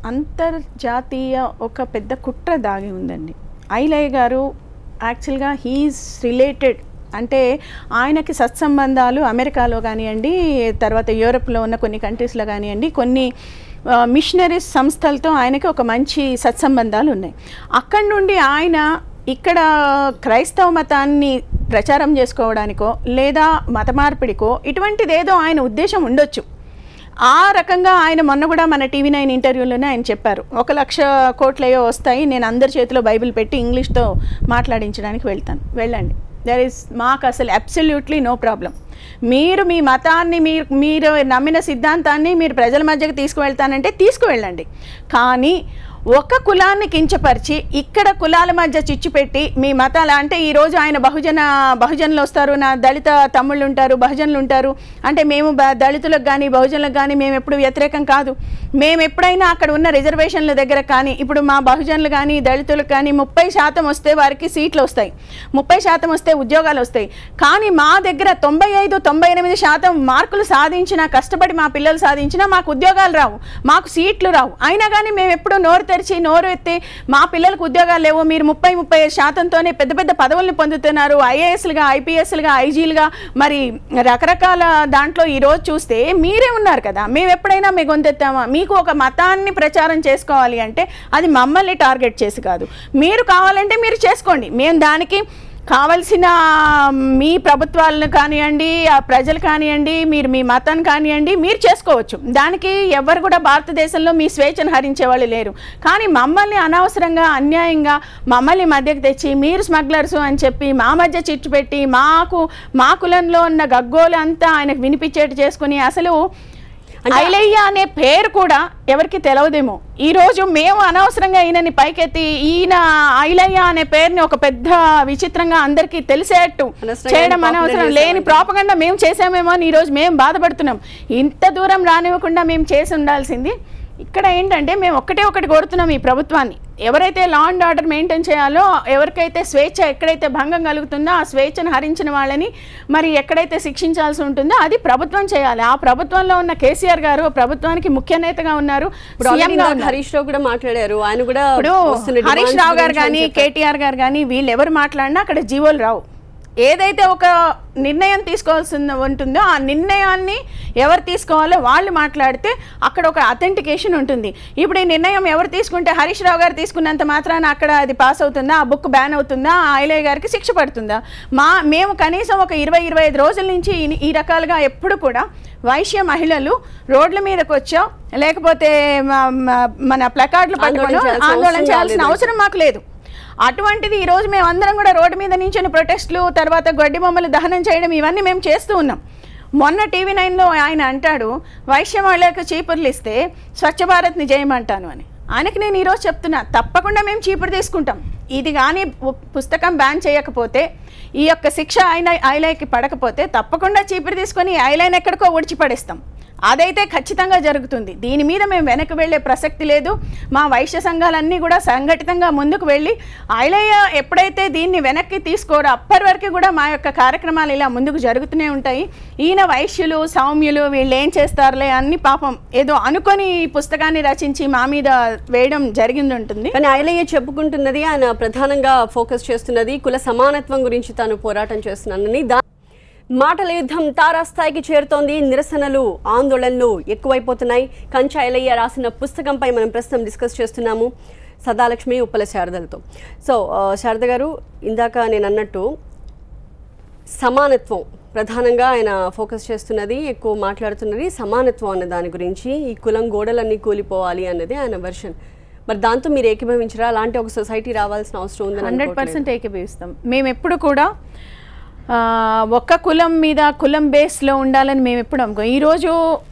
అంతర్జాతీయ ఒక పెద్ద కుట్ర దాగి ఉందండి ఐలయ్య గారు యాక్చువల్గా హీఈస్ రిలేటెడ్ అంటే ఆయనకి సత్సంబంధాలు అమెరికాలో కానివ్వండి తర్వాత యూరోప్లో ఉన్న కొన్ని కంట్రీస్లో కానివ్వండి కొన్ని మిషనరీస్ సంస్థలతో ఆయనకి ఒక మంచి సత్సంబంధాలు ఉన్నాయి అక్కడి నుండి ఆయన ఇక్కడ క్రైస్తవ మతాన్ని ప్రచారం చేసుకోవడానికో లేదా మత మార్పిడికో ఇటువంటిదేదో ఆయన ఉద్దేశం ఉండొచ్చు ఆ రకంగా ఆయన మొన్న కూడా మన టీవీ నైన్ ఇంటర్వ్యూలోనే ఆయన చెప్పారు ఒక లక్ష కోట్లయో వస్తాయి నేను అందరి చేతిలో బైబిల్ పెట్టి ఇంగ్లీష్తో మాట్లాడించడానికి వెళ్తాను వెళ్ళండి దర్ ఇస్ మాకు అసలు అబ్సల్యూట్లీ నో ప్రాబ్లం మీరు మీ మతాన్ని మీరు మీరు నమ్మిన సిద్ధాంతాన్ని మీరు ప్రజల మధ్యకి తీసుకువెళ్తానంటే తీసుకువెళ్ళండి కానీ ఒక కులాన్ని కించపరిచి ఇక్కడ కులాల మధ్య చిచ్చు పెట్టి మీ మతాల అంటే ఈ రోజు ఆయన బహుజన బహుజనులు వస్తారు నా దళిత తమ్ముళ్ళు ఉంటారు బహుజనులు ఉంటారు అంటే మేము బ- దళితులకు కానీ బహుజనులకు కానీ మేము ఎప్పుడు వ్యతిరేకం కాదు మేము ఎప్పుడైనా అక్కడ ఉన్న రిజర్వేషన్ల దగ్గర కానీ ఇప్పుడు మా బహుజనులు కానీ దళితులకు కానీ ముప్పై శాతం వస్తే వారికి సీట్లు వస్తాయి ముప్పై శాతం వస్తే ఉద్యోగాలు వస్తాయి కానీ మా దగ్గర తొంభై ఐదు తొంభై ఎనిమిది శాతం మార్కులు సాధించినా కష్టపడి మా పిల్లలు సాధించినా మాకు ఉద్యోగాలు రావు మాకు సీట్లు రావు అయినా కానీ మేము ఎప్పుడు నోరు తెరిచి నోరు ఎత్తి మా పిల్లలకు ఉద్యోగాలు లేవు మీరు ముప్పై ముప్పై ఐదు శాతంతోనే పెద్ద పెద్ద పదవుల్ని పొందుతున్నారు ఐఏఎస్లుగా ఐపీఎస్లుగా ఐజీలుగా మరి రకరకాల దాంట్లో ఈ రోజు చూస్తే మీరే ఉన్నారు కదా మేము ఎప్పుడైనా మీ గొంతెత్తామా మీకు ఒక మతాన్ని ప్రచారం చేసుకోవాలి అంటే అది మమ్మల్ని టార్గెట్ చేసి కాదు మీరు కావాలంటే మీరు చేసుకోండి మేము దానికి కావలసిన మీ ప్రభుత్వాలను కానివ్వండి ఆ ప్రజలు కానివ్వండి మీరు మీ మతాన్ని కానివ్వండి మీరు చేసుకోవచ్చు దానికి ఎవరు కూడా భారతదేశంలో మీ స్వేచ్ఛను హరించే వాళ్ళు లేరు కానీ మమ్మల్ని అనవసరంగా అన్యాయంగా మమ్మల్ని మధ్యకు తెచ్చి మీరు స్మగ్లర్స్ అని చెప్పి మా మధ్య చిచ్చు పెట్టి మాకు మా కులంలో ఉన్న గగ్గోలు అంతా ఆయనకు వినిపించేట్టు చేసుకుని అసలు ఐలయ్య అనే పేరు కూడా ఎవరికి తెలవదేమో ఈ రోజు మేము అనవసరంగా ఈయనని పైకెత్తి ఈయన ఐలయ్య అనే పేరుని ఒక పెద్ద విచిత్రంగా అందరికీ తెలిసేట్టు అనవసరంగా చేయడం popular అనవసరం లేని చేశామండి. ప్రాపగండా మేము చేసామేమో అని ఈరోజు మేము బాధపడుతున్నాం ఇంత దూరం రానివ్వకుండా మేము చేసి ఉండాల్సింది ఇక్కడ ఏంటంటే మేము ఒక్కటే ఒకటి కోరుతున్నాం ఈ ప్రభుత్వాన్ని ఎవరైతే లా అండ్ ఆర్డర్ మెయింటైన్ చేయాలో ఎవరికైతే స్వేచ్ఛ ఎక్కడైతే భంగం కలుగుతుందో ఆ స్వేచ్ఛను హరించిన వాళ్ళని మరి ఎక్కడైతే శిక్షించాల్సి ఉంటుందో అది ప్రభుత్వం చేయాలి ఆ ప్రభుత్వంలో ఉన్న కేసీఆర్ గారు ప్రభుత్వానికి ముఖ్య నేతగా ఉన్నారు ఇప్పుడు already సీఎం గా ఇందాక ఉన్నారు. హరీష్ రావు కూడా మాట్లాడారు ఆయన కూడా ఇప్పుడు వస్తున్న హరీష్ demands రావు గారు గురించి కానీ ఆయన చెప్పారు. కేటీఆర్ గారు కానీ వీళ్ళు ఎవరు మాట్లాడినా అక్కడ జీవోలు రావు ఏదైతే ఒక నిర్ణయం తీసుకోవాల్సి ఉంటుందో ఆ నిర్ణయాన్ని ఎవరు తీసుకోవాలో వాళ్ళు మాట్లాడితే అక్కడ ఒక అథెంటికేషన్ ఉంటుంది ఇప్పుడు ఈ నిర్ణయం ఎవరు తీసుకుంటే హరీష్ రావు గారు తీసుకున్నంత మాత్రాన అక్కడ అది పాస్ అవుతుందా ఆ బుక్ బ్యాన్ అవుతుందా ఆ ఐలయ్య గారికి శిక్ష పడుతుందా మా మేము కనీసం ఒక ఇరవై ఇరవై ఐదు రోజుల నుంచి ఈ- ఈ రకాలుగా ఎప్పుడు కూడా వైశ్య మహిళలు రోడ్ల మీదకి వచ్చాం లేకపోతే మ- మ- మన ప్లకార్డులు పట్టుకొని చేయాల్సిన ఆందోళన అవసరం చేయాల్సిన రాలేదు. అవసరం మాకు లేదు అటువంటిది ఈ రోజు మేము అందరం కూడా రోడ్డు మీద నించొని ప్రొటెస్ట్లు తర్వాత గడ్డి బొమ్మలు దహనం చేయడం ఇవన్నీ మేము చేస్తూ ఉన్నాం మొన్న టీవీ నైన్లో ఆయన అంటాడు వైశ్య మహిళలకు చీపుర్లు ఇస్తే స్వచ్ఛ భారత్ని చేయమంటాను అని ఆయనకి నేను ఈరోజు చెప్తున్నా తప్పకుండా మేము చీపురు తీసుకుంటాం ఇది కానీ పు- పుస్తకం బ్యాన్ చేయకపోతే ఈ యొక్క శిక్ష ఆయన ఐలైకి పడకపోతే తప్పకుండా చీపురు తీసుకొని ఈ ఐలైన్ ఎక్కడికో ఒడిచిపడేస్తాం అదైతే ఖచ్చితంగా జరుగుతుంది దీని మీద మేము వెనక్కి వెళ్ళే ప్రసక్తి లేదు మా వైశ్య సంఘాలన్నీ కూడా సంఘటితంగా ముందుకు వెళ్ళి ఐలయ్య ఎప్పుడైతే దీన్ని వెనక్కి తీసుకోరో అప్పటి వరకు కూడా మా యొక్క కార్యక్రమాలు ఇలా ముందుకు జరుగుతూనే ఉంటాయి ఈయన వైశ్యులు సౌమ్యులు వీళ్ళు ఏం చేస్తారులే అన్ని పాపం ఏదో అనుకొని ఈ పుస్తకాన్ని రచించి మా మీద వేయడం జరిగింది ఉంటుంది కానీ ఐలయ్య చెప్పుకుంటున్నది ఆయన ప్రధానంగా ఫోకస్ చేస్తున్నది కుల సమానత్వం గురించి తాను పోరాటం చేస్తున్నానని దా మాటల యుద్ధం తారాస్థాయికి చేరుతోంది నిరసనలు ఆందోళనలు ఎక్కువైపోతున్నాయి కంచా ఐలయ్య రాసిన పుస్తకంపై మనం ప్రస్తుతం డిస్కస్ చేస్తున్నాము సదాలక్ష్మి ఉప్పల శారదలతో సో ఆ, శారద గారు ఇందాక నేను అన్నట్టు సమానత్వం ప్రధానంగా ఆయన ఫోకస్ చేస్తున్నది ఎక్కువ మాట్లాడుతున్నది సమానత్వం అన్న దాని గురించి ఈ కులం గోడలన్నీ కూలిపోవాలి అన్నది ఆయన వెర్షన్ మరి దాంతో మీరు ఏకీభవించరా అలాంటి ఒక సొసైటీ రావాల్సిన అవసరం ఉందని హండ్రెడ్ అనుకోవట్లేదు. పర్సెంట్ ఏకీభవిస్తాం మేము ఎప్పుడు కూడా ఆ, ఒక్క కులం మీద కులం బేస్లో ఉండాలని మేము ఎప్పుడు అనుకోం ఈరోజు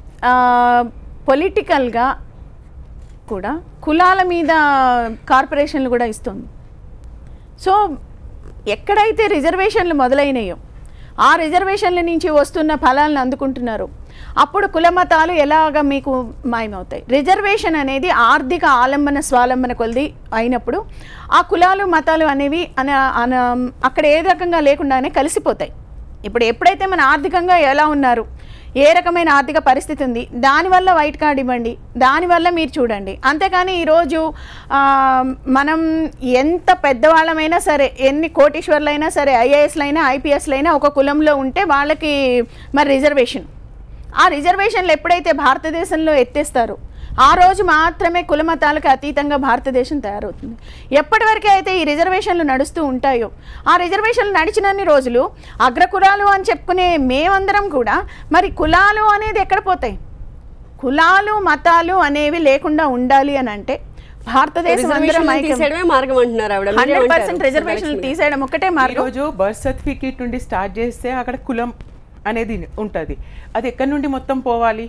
పొలిటికల్గా కూడా కులాల మీద కార్పొరేషన్లు కూడా ఇస్తుంది సో ఎక్కడైతే రిజర్వేషన్లు మొదలైనాయో ఆ రిజర్వేషన్ల నుంచి వస్తున్న ఫలాలను అందుకుంటున్నారు అప్పుడు కుల మతాలు ఎలాగ మీకు మాయమవుతాయి రిజర్వేషన్ అనేది ఆర్థిక ఆలంబన స్వాలంబన కొలిది అయినప్పుడు ఆ కులాలు మతాలు అనేవి అన అన అక్కడ ఏ రకంగా లేకుండానే కలిసిపోతాయి ఇప్పుడు ఎప్పుడైతే మన ఆర్థికంగా ఎలా ఉన్నారు ఏ రకమైన ఆర్థిక పరిస్థితి ఉంది దానివల్ల వైట్ కార్డ్ ఇవ్వండి దానివల్ల మీరు చూడండి అంతేకాని ఈరోజు ఆ, మనం ఎంత పెద్దవాళ్ళమైనా సరే ఎన్ని కోటీశ్వర్లైనా సరే ఐఏఎస్లైనా ఐపీఎస్లైనా ఒక కులంలో ఉంటే వాళ్ళకి మరి రిజర్వేషన్ ఆ రిజర్వేషన్లు ఎప్పుడైతే భారతదేశంలో ఎత్తేస్తారో ఆ రోజు మాత్రమే కులమతాలకు అతీతంగా భారతదేశం తయారవుతుంది ఎప్పటివరకు అయితే ఈ రిజర్వేషన్లు నడుస్తూ ఉంటాయో ఆ రిజర్వేషన్లు నడిచినన్ని రోజులు అగ్రకులాలు అని చెప్పుకునే మేమందరం కూడా మరి కులాలు అనేది ఎక్కడ పోతాయి కులాలు మతాలు అనేవి లేకుండా ఉండాలి అని అంటే భారతదేశం అందరం రిజర్వేషన్లు తీసేయడమే మార్గం అంటున్నారు ఆవిడ మీరేమంటారు? హండ్రెడ్ పర్సెంట్ రిజర్వేషన్లు సదాలక్ష్మి. తీసేయడం ఒకటే మార్గం ఈరోజు బర్త్ సర్టిఫికేట్ నుండి స్టార్ట్ చేస్తే అక్కడ కులం అనేది ఉంటుంది అది ఎక్కడి నుండి మొత్తం పోవాలి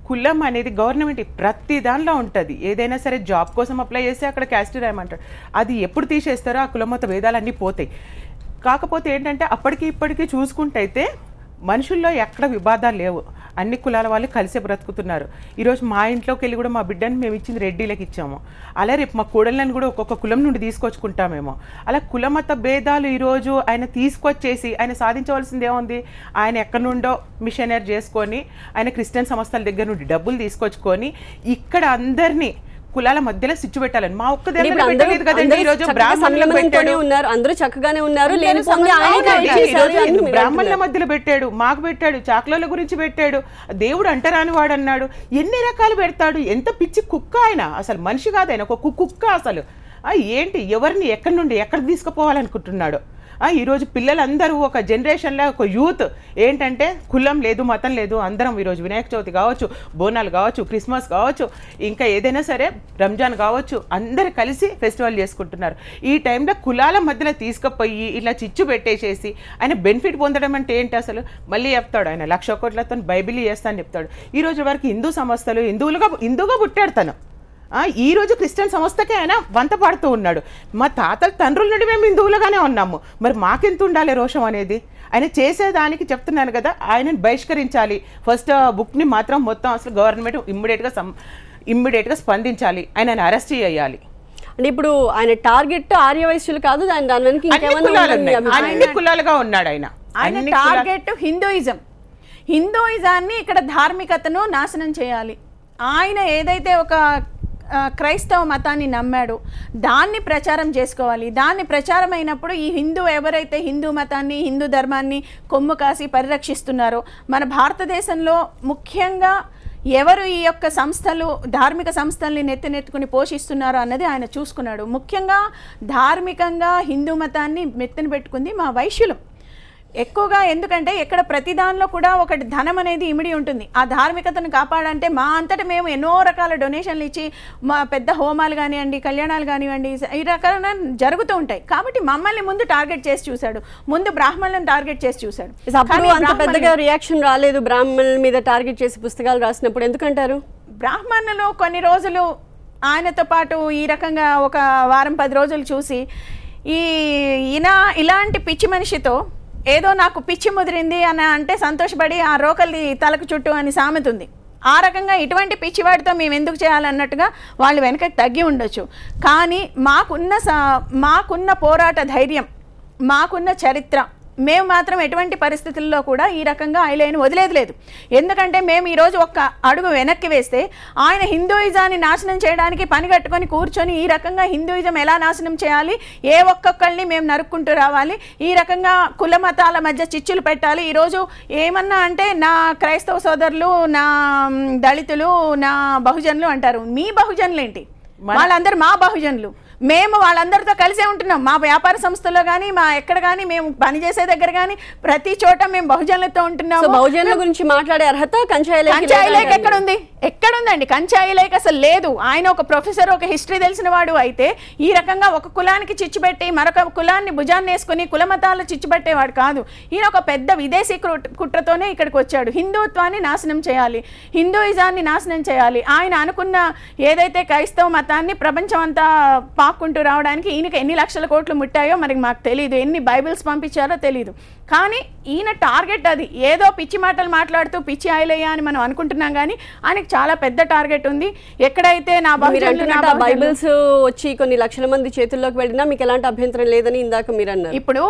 కులం అనేది గవర్నమెంట్ ప్రతి దానిలో ఉంటుంది ఏదైనా సరే జాబ్ కోసం అప్లై చేస్తే అక్కడ క్యాస్ట్ రాయమంటారు అది ఎప్పుడు తీసేస్తారో ఆ కులమత భేదాలన్నీ పోతాయి కాకపోతే ఏంటంటే అప్పటికి ఇప్పటికీ చూసుకుంటే అయితే మనుషుల్లో ఎక్కడ వివాదాలు లేవు అన్ని కులాల వాళ్ళు కలిసే బ్రతుకుతున్నారు ఈరోజు మా ఇంట్లోకి వెళ్ళి కూడా మా బిడ్డని మేము ఇచ్చింది రెడ్డిలకు ఇచ్చాము అలా రేపు మా కోడళ్ళని కూడా ఒక్కొక్క కులం నుండి తీసుకొచ్చుకుంటామేమో అలా కులమత భేదాలు ఈరోజు ఆయన తీసుకొచ్చేసి ఆయన సాధించవలసింది ఏముంది ఆయన ఎక్కడి నుండో మిషనరీ చేసుకొని ఆయన క్రిస్టియన్ సంస్థల దగ్గర నుండి డబ్బులు తీసుకొచ్చుకొని ఇక్కడ అందరినీ కులాల మధ్యలో సిచ్చు పెట్టాలని మా ఒక్క ఇప్పుడు దగ్గర అందరూ- పెట్టలేదు కదండి అందరూ ఈరోజు చక్కగా బ్రాహ్మణులు సంయమనంతోనే పెట్టాడు ఉన్నారు అందరూ చక్కగానే ఉన్నారు అందరూ లేని పొంది సమానం. ఆయనే అవునండి. చేశారు ఈరోజు అని మీరు బ్రాహ్మణుల అంటున్నారు. మధ్యలో పెట్టాడు మాకు పెట్టాడు చాక్లోల గురించి పెట్టాడు దేవుడు అంటరాని వాడు అన్నాడు ఎన్ని రకాలు పెడతాడు ఎంత పిచ్చి కుక్క ఆయన అసలు మనిషి కాదు ఆయన ఒక కు- కుక్క అసలు ఆ, ఏంటి ఎవరిని ఎక్కడి నుండి ఎక్కడ తీసుకుపోవాలనుకుంటున్నాడు ఆ, ఈరోజు పిల్లలందరూ ఒక జనరేషన్లో ఒక యూత్ ఏంటంటే కులం లేదు మతం లేదు అందరం ఈరోజు వినాయక చవితి కావచ్చు బోనాలు కావచ్చు క్రిస్మస్ కావచ్చు ఇంకా ఏదైనా సరే రంజాన్ కావచ్చు అందరు కలిసి ఫెస్టివల్ చేసుకుంటున్నారు ఈ టైంలో కులాల మధ్యలో తీసుకుపోయి ఇలా చిచ్చు పెట్టేసేసి ఆయన బెనిఫిట్ పొందడం అంటే ఏంటి అసలు మళ్ళీ చెప్తాడు ఆయన లక్ష కోట్లతో బైబిల్ చేస్తా అని చెప్తాడు ఈ రోజు వరకు హిందూ సంస్థలు హిందువులుగా హిందూగా పుట్టాడు తను ఆ, ఈ రోజు క్రిస్టియన్ సంస్థకే ఆయన వంత పాడుతూ ఉన్నాడు మా తాతల తండ్రుల నుండి మేము హిందువులుగానే ఉన్నాము మరి మాకెంత ఉండాలి రోషం అనేది ఆయన చేసేదానికి చెప్తున్నాను కదా ఆయనని బహిష్కరించాలి ఫస్ట్ బుక్ని మాత్రం మొత్తం అసలు గవర్నమెంట్ ఇమ్మీడియట్గా సం ఇమ్మీడియట్గా స్పందించాలి ఆయనని అరెస్ట్ చేయాలి అంటే ఇప్పుడు ఆయన టార్గెట్ ఆర్యవైశ్యులు కాదు దాని దాని వెనక అన్ని ఇంకేమన్నా కులాలు ఉందని మీ ఉన్నాయి అభిప్రాయం? అన్ని కులాలుగా ఉన్నాడు ఆయన ఆయన అన్ని కులా- టార్గెట్ హిందూయిజం హిందూయిజాన్ని ఇక్కడ ధార్మికతను నాశనం చేయాలి ఆయన ఏదైతే ఒక ఆ, క్రైస్తవ మతాన్ని నమ్మాడు దాన్ని ప్రచారం చేసుకోవాలి దాన్ని ప్రచారం అయినప్పుడు ఈ హిందూ ఎవరైతే హిందూ మతాన్ని హిందూ ధర్మాన్ని కొమ్ము కాసి పరిరక్షిస్తున్నారో మన భారతదేశంలో ముఖ్యంగా ఎవరు ఈ యొక్క సంస్థలు ధార్మిక సంస్థల్ని నెత్తినెత్తుకుని పోషిస్తున్నారో అన్నది ఆయన చూసుకున్నాడు ముఖ్యంగా ధార్మికంగా హిందూ మతాన్ని మెత్తన పెట్టుకుంది మా వైశ్యులం ఎక్కువగా ఎందుకంటే ఇక్కడ ప్రతి దానిలో కూడా ఒకటి ధనం అనేది ఇమిడి ఉంటుంది ఆ ధార్మికతను కాపాడంటే మా అంతట మేము ఎన్నో రకాల డొనేషన్లు ఇచ్చి మా పెద్ద హోమాలు కానివ్వండి కళ్యాణాలు కానివ్వండి ఈ రకాల జరుగుతూ ఉంటాయి కాబట్టి మమ్మల్ని ముందు టార్గెట్ చేసి చూశాడు ముందు బ్రాహ్మణులను టార్గెట్ చేసి చూశాడు అప్పుడు కానీ అంత బ్రాహ్మణులు- పెద్దగా రియాక్షన్ రాలేదు బ్రాహ్మణుల మీద టార్గెట్ చేసి పుస్తకాలు రాసినప్పుడు ఎందుకంటారు బ్రాహ్మణులు కొన్ని రోజులు ఆయనతో పాటు ఈ రకంగా ఒక వారం పది రోజులు చూసి ఈ ఈయన ఇలాంటి పిచ్చి మనిషితో ఏదో నాకు పిచ్చి ముదిరింది అని అంటే సంతోషపడి ఆ రోకల్ది తలకు చుట్టూ అని సామెత ఉంది ఆ రకంగా ఇటువంటి పిచ్చివాడితో మేము ఎందుకు చేయాలన్నట్టుగా వాళ్ళు వెనకకి తగ్గి ఉండొచ్చు కానీ మాకున్న సా మాకున్న పోరాట ధైర్యం మాకున్న చరిత్ర మేము మాత్రం ఎటువంటి పరిస్థితుల్లో కూడా ఈ రకంగా ఐలైన్ వదిలేదు లేదు ఎందుకంటే మేము ఈరోజు ఒక్క అడుగు వెనక్కి వేస్తే ఆయన హిందూయిజాన్ని నాశనం చేయడానికి పని కట్టుకొని కూర్చొని ఈ రకంగా హిందూయిజం ఎలా నాశనం చేయాలి ఏ ఒక్కొక్కళ్ళని మేము నరుక్కుంటూ రావాలి ఈ రకంగా కుల మతాల మధ్య చిచ్చులు పెట్టాలి ఈరోజు ఏమన్నా అంటే నా క్రైస్తవ సోదరులు నా మ్, దళితులు నా బహుజనులు అంటారు మీ బహుజనులు ఏంటి వాళ్ళందరూ మా బహుజనులు మేము వాళ్ళందరితో కలిసే ఉంటున్నాం మా వ్యాపార సంస్థలో కానీ మా ఎక్కడ కానీ మేము పనిచేసే దగ్గర కానీ ప్రతి చోట మేము బహుజనులతో సో ఉంటున్నాము బహుజనుల గురించి మాట్లాడే అర్హత కంచాయిలకి కంచాయి లేక్ లేదా ఎక్కడ ఉంది ఎక్కడ ఉందండి కంచాయి లేక్ అసలు లేదు ఆయన ఒక ప్రొఫెసర్ ఒక హిస్టరీ తెలిసిన వాడు అయితే ఈ రకంగా ఒక కులానికి చిచ్చు పెట్టి మరొక కులాన్ని భుజాన్ని వేసుకుని కుల మతాలు చిచ్చు పెట్టేవాడు కాదు ఈయన ఒక పెద్ద విదేశీ కుట్ర- కుట్రతోనే ఇక్కడికి వచ్చాడు హిందుత్వాన్ని నాశనం చేయాలి హిందూయిజాన్ని నాశనం చేయాలి ఆయన అనుకున్న ఏదైతే క్రైస్తవ మతాన్ని ప్రపంచం అంతా పాక్కుంటూ రావడానికి ఈయనకి ఎన్ని లక్షల కోట్లు ముట్టాయో మరి మాకు తెలియదు ఎన్ని బైబిల్స్ పంపించారో తెలియదు కానీ ఈయన టార్గెట్ అది ఏదో పిచ్చి మాటలు మాట్లాడుతూ పిచ్చి ఆయలయ్య అని మనం అనుకుంటున్నాం కానీ ఆయనకి చాలా పెద్ద టార్గెట్ ఉంది ఎక్కడైతే నా మీరు బహుజనులు నా అంటున్నట్టు ఆ బహుజనులు- బైబిల్స్ వచ్చి కొన్ని లక్షల మంది చేతుల్లోకి వెళ్ళినా మీకు ఎలాంటి అభ్యంతరం లేదని ఇందాక మీరు అన్నారు ఇప్పుడు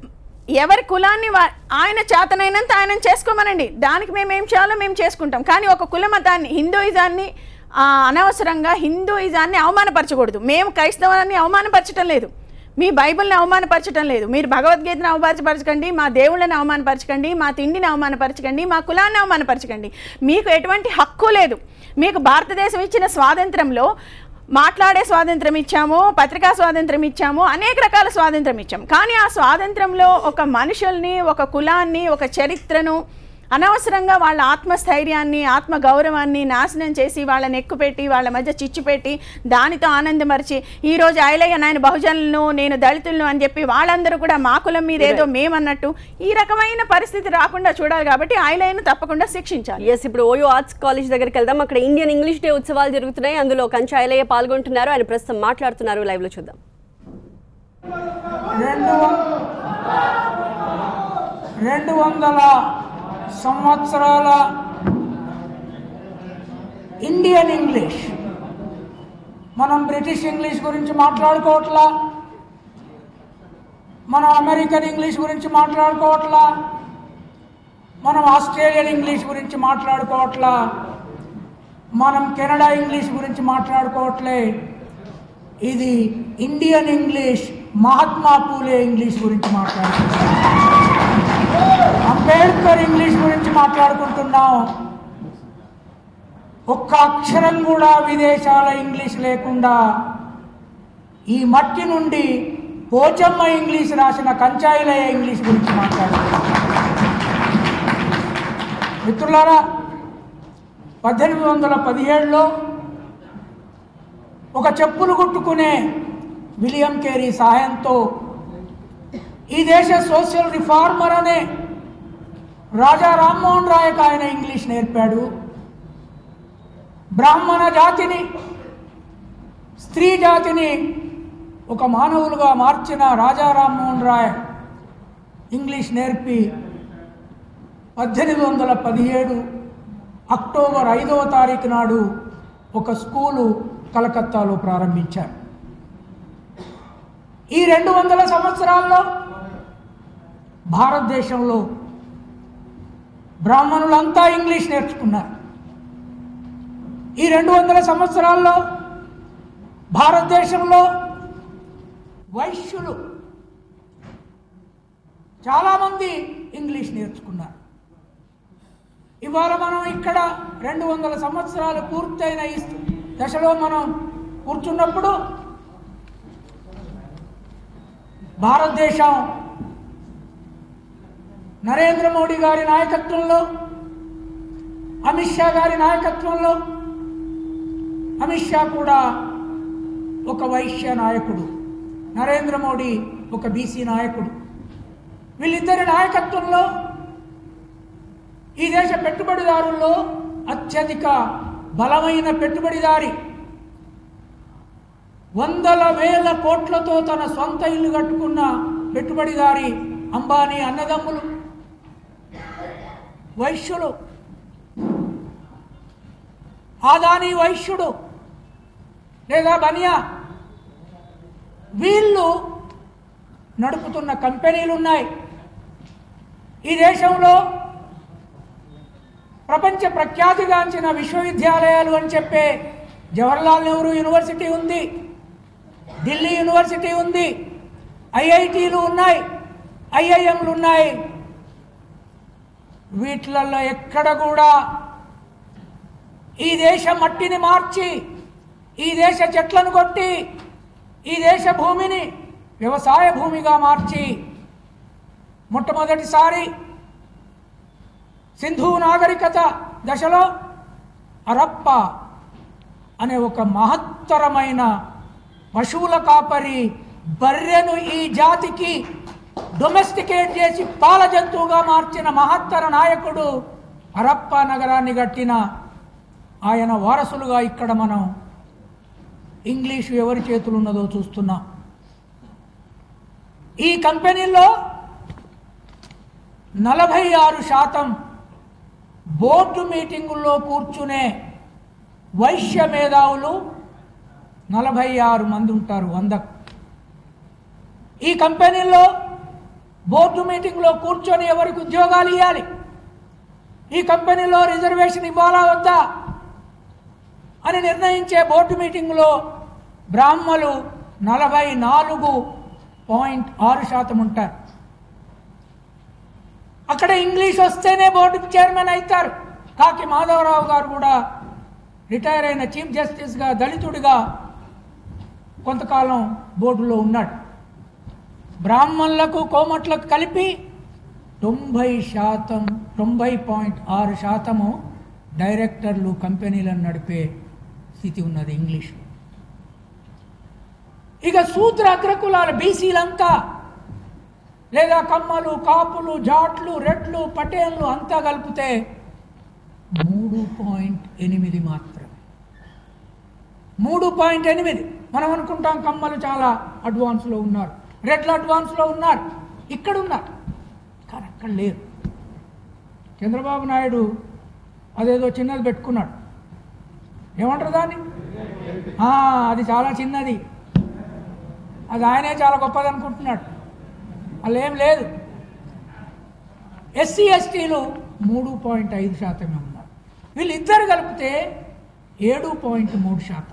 ఎవరి కులాన్ని వా- ఆయన చేతనైనంత ఆయన చేసుకోమనండి దానికి మేము ఏం చేయాలో మేము చేసుకుంటాం కానీ ఒక కుల మతాన్ని హిందూయిజాన్ని ఆ, అనవసరంగా హిందూయిజాన్ని అవమానపరచకూడదు మేము క్రైస్తవాన్ని అవమానపరచడం లేదు మీ బైబిల్ని అవమానపరచడం లేదు మీరు భగవద్గీతను అవమానపరచకండి మా దేవుళ్ళని అవమానపరచకండి మా తిండిని అవమానపరచకండి మా కులాన్ని అవమానపరచకండి మీకు ఎటువంటి హక్కు లేదు మీకు భారతదేశం ఇచ్చిన స్వాతంత్రంలో మాట్లాడే స్వాతంత్రం ఇచ్చాము పత్రికా స్వాతంత్రం ఇచ్చాము అనేక రకాల స్వాతంత్రం ఇచ్చాము కానీ ఆ స్వాతంత్రంలో ఒక మనుషుల్ని ఒక కులాన్ని ఒక చరిత్రను అనవసరంగా వాళ్ళ ఆత్మస్థైర్యాన్ని ఆత్మ గౌరవాన్ని నాశనం చేసి వాళ్ళని ఎక్కుపెట్టి వాళ్ళ మధ్య చిచ్చు పెట్టి దానితో ఆనందమరిచి ఈ రోజు ఐలయ్య నేను బహుజనులను నేను దళితులను అని చెప్పి వాళ్ళందరూ కూడా మా కులం మీద ఏదో మేమన్నట్టు ఈ రకమైన పరిస్థితి రాకుండా చూడాలి కాబట్టి ఐలయ్యను తప్పకుండా శిక్షించాలి ఎస్ ఇప్పుడు ఓయో ఆర్ట్స్ కాలేజ్ దగ్గరికి వెళ్దాం అక్కడ ఇండియన్ ఇంగ్లీష్ డే ఉత్సవాలు జరుగుతున్నాయి అందులో కంచాయలయ్య పాల్గొంటున్నారు ఆయన ప్రస్తుతం మాట్లాడుతున్నారు లైవ్ లో చూద్దాం రెండు వం- రెండు వందల సంవత్సరాల ఇండియన్ ఇంగ్లీష్ మనం బ్రిటిష్ ఇంగ్లీష్ గురించి మాట్లాడుకోవట్లా మనం అమెరికన్ ఇంగ్లీష్ గురించి మాట్లాడుకోవట్లా మనం ఆస్ట్రేలియన్ ఇంగ్లీష్ గురించి మాట్లాడుకోవట్లా మనం కెనడా ఇంగ్లీష్ గురించి మాట్లాడుకోవట్లే ఇది Indian English Mahatma Phule English గురించి మాట్లాడుకుంటున్నాం అంబేద్కర్ ఇంగ్లీష్ గురించి మాట్లాడుకుంటున్నాం ఒక్క అక్షరం కూడా విదేశాల ఇంగ్లీష్ లేకుండా ఈ మట్టి నుండి పోచమ్మ ఇంగ్లీష్ రాసిన కంచాయిలయ్య ఇంగ్లీష్ గురించి మాట్లాడుతున్నాం మిత్రులారా పద్దెనిమిది వందల పదిహేడులో ఒక చెప్పులు కుట్టుకునే విలియం కేరీ సహాయంతో ఈ దేశ సోషల్ రిఫార్మర్ అనే రాజా రామ్మోహన్ రాయకు ఆయన ఇంగ్లీష్ నేర్పాడు బ్రాహ్మణ జాతిని స్త్రీ జాతిని ఒక మానవులుగా మార్చిన రాజా రామ్మోహన్ రాయ్ ఇంగ్లీష్ నేర్పి పద్దెనిమిది వందల పదిహేడు అక్టోబర్ ఐదవ తారీఖు నాడు ఒక స్కూలు కలకత్తాలో ప్రారంభించారు ఈ రెండు వందల సంవత్సరాల్లో భారతదేశంలో బ్రాహ్మణులంతా ఇంగ్లీష్ నేర్చుకున్నారు ఈ రెండు వందల సంవత్సరాల్లో భారతదేశంలో వైశ్యులు చాలామంది ఇంగ్లీష్ నేర్చుకున్నారు ఇవాళ మనం ఇక్కడ రెండు వందల సంవత్సరాలు పూర్తయిన ఈ దశలో మనం కూర్చున్నప్పుడు భారతదేశం నరేంద్ర మోడీ గారి నాయకత్వంలో అమిత్ షా గారి నాయకత్వంలో అమిత్ షా కూడా ఒక వైశ్య నాయకుడు నరేంద్ర మోడీ ఒక బీసీ నాయకుడు వీళ్ళిద్దరి నాయకత్వంలో ఈ దేశ పెట్టుబడిదారుల్లో అత్యధిక బలమైన పెట్టుబడిదారి వందల వేల కోట్లతో తన సొంత ఇల్లు కట్టుకున్న పెట్టుబడిదారి అంబానీ అన్నదమ్ములు వైశ్యులు ఆదాని వైశ్యుడు లేదా బనియా వీళ్ళు నడుపుతున్న కంపెనీలు ఉన్నాయి ఈ దేశంలో ప్రపంచ ప్రఖ్యాతిగాంచిన విశ్వవిద్యాలయాలు అని చెప్పే జవహర్లాల్ నెహ్రూ యూనివర్సిటీ ఉంది ఢిల్లీ యూనివర్సిటీ ఉంది ఐఐటీలు ఉన్నాయి ఐఐఎంలు ఉన్నాయి వీటిలలో ఎక్కడ కూడా ఈ దేశ మట్టిని మార్చి ఈ దేశ చెట్లను కొట్టి ఈ దేశ భూమిని వ్యవసాయ భూమిగా మార్చి మొట్టమొదటిసారి సింధు నాగరికత దశలో అరప్ప అనే ఒక మహత్తరమైన పశువుల కాపరి బర్రెను ఈ జాతికి డొమెస్టికేట్ చేసి పాల జంతువుగా మార్చిన మహత్తర నాయకుడు హరప్ప నగరాన్ని కట్టిన ఆయన వారసులుగా ఇక్కడ మనం ఇంగ్లీషు ఎవరి చేతులు ఉన్నదో చూస్తున్నాం ఈ కంపెనీలో నలభై ఆరు శాతం బోర్డు మీటింగుల్లో కూర్చునే వైశ్య మేధావులు నలభై ఆరు మంది ఉంటారు వందకు ఈ కంపెనీల్లో బోర్డు మీటింగ్లో కూర్చొని ఎవరికి ఉద్యోగాలు ఇవ్వాలి ఈ కంపెనీలో రిజర్వేషన్ ఇవ్వాలా వద్దా అని నిర్ణయించే బోర్డు మీటింగ్లో బ్రాహ్మలు నలభై నాలుగు పాయింట్ ఆరు శాతం ఉంటారు అక్కడ ఇంగ్లీష్ వస్తేనే బోర్డు చైర్మన్ అవుతారు కాకి మాధవరావు గారు కూడా రిటైర్ అయిన చీఫ్ జస్టిస్గా దళితుడిగా కొంతకాలం బోర్డులో ఉన్నాడు బ్రాహ్మణులకు కోమట్లకు కలిపి తొంభై శాతం తొంభై పాయింట్ ఆరు శాతము డైరెక్టర్లు కంపెనీలను నడిపే స్థితి ఉన్నది ఇంగ్లీష్ ఇక సూత్ర అగ్రకులాలు బీసీలంతా లేదా కమ్మలు కాపులు జాట్లు రెడ్లు పటేన్లు అంతా కలిపితే మూడు పాయింట్ ఎనిమిది మాత్రమే మూడు పాయింట్ ఎనిమిది మనం అనుకుంటాం కమ్మలు చాలా అడ్వాన్స్లో ఉన్నారు రెడ్లు అడ్వాన్స్లో ఉన్నారు ఇక్కడ ఉన్నారు కానీ అక్కడ లేరు చంద్రబాబు నాయుడు అదేదో చిన్నది పెట్టుకున్నాడు ఏమంటారు దాన్ని ఆ, అది చాలా చిన్నది అది ఆయనే చాలా గొప్పది అనుకుంటున్నాడు అలా ఏం లేదు ఎస్సీ ఎస్టీలు మూడు పాయింట్ ఐదు శాతమే ఉన్నారు వీళ్ళిద్దరు కలిపితే ఏడు పాయింట్ మూడు శాతం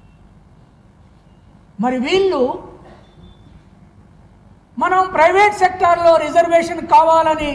మరి వీళ్ళు మనం ప్రైవేట్ సెక్టార్లో రిజర్వేషన్ కావాలని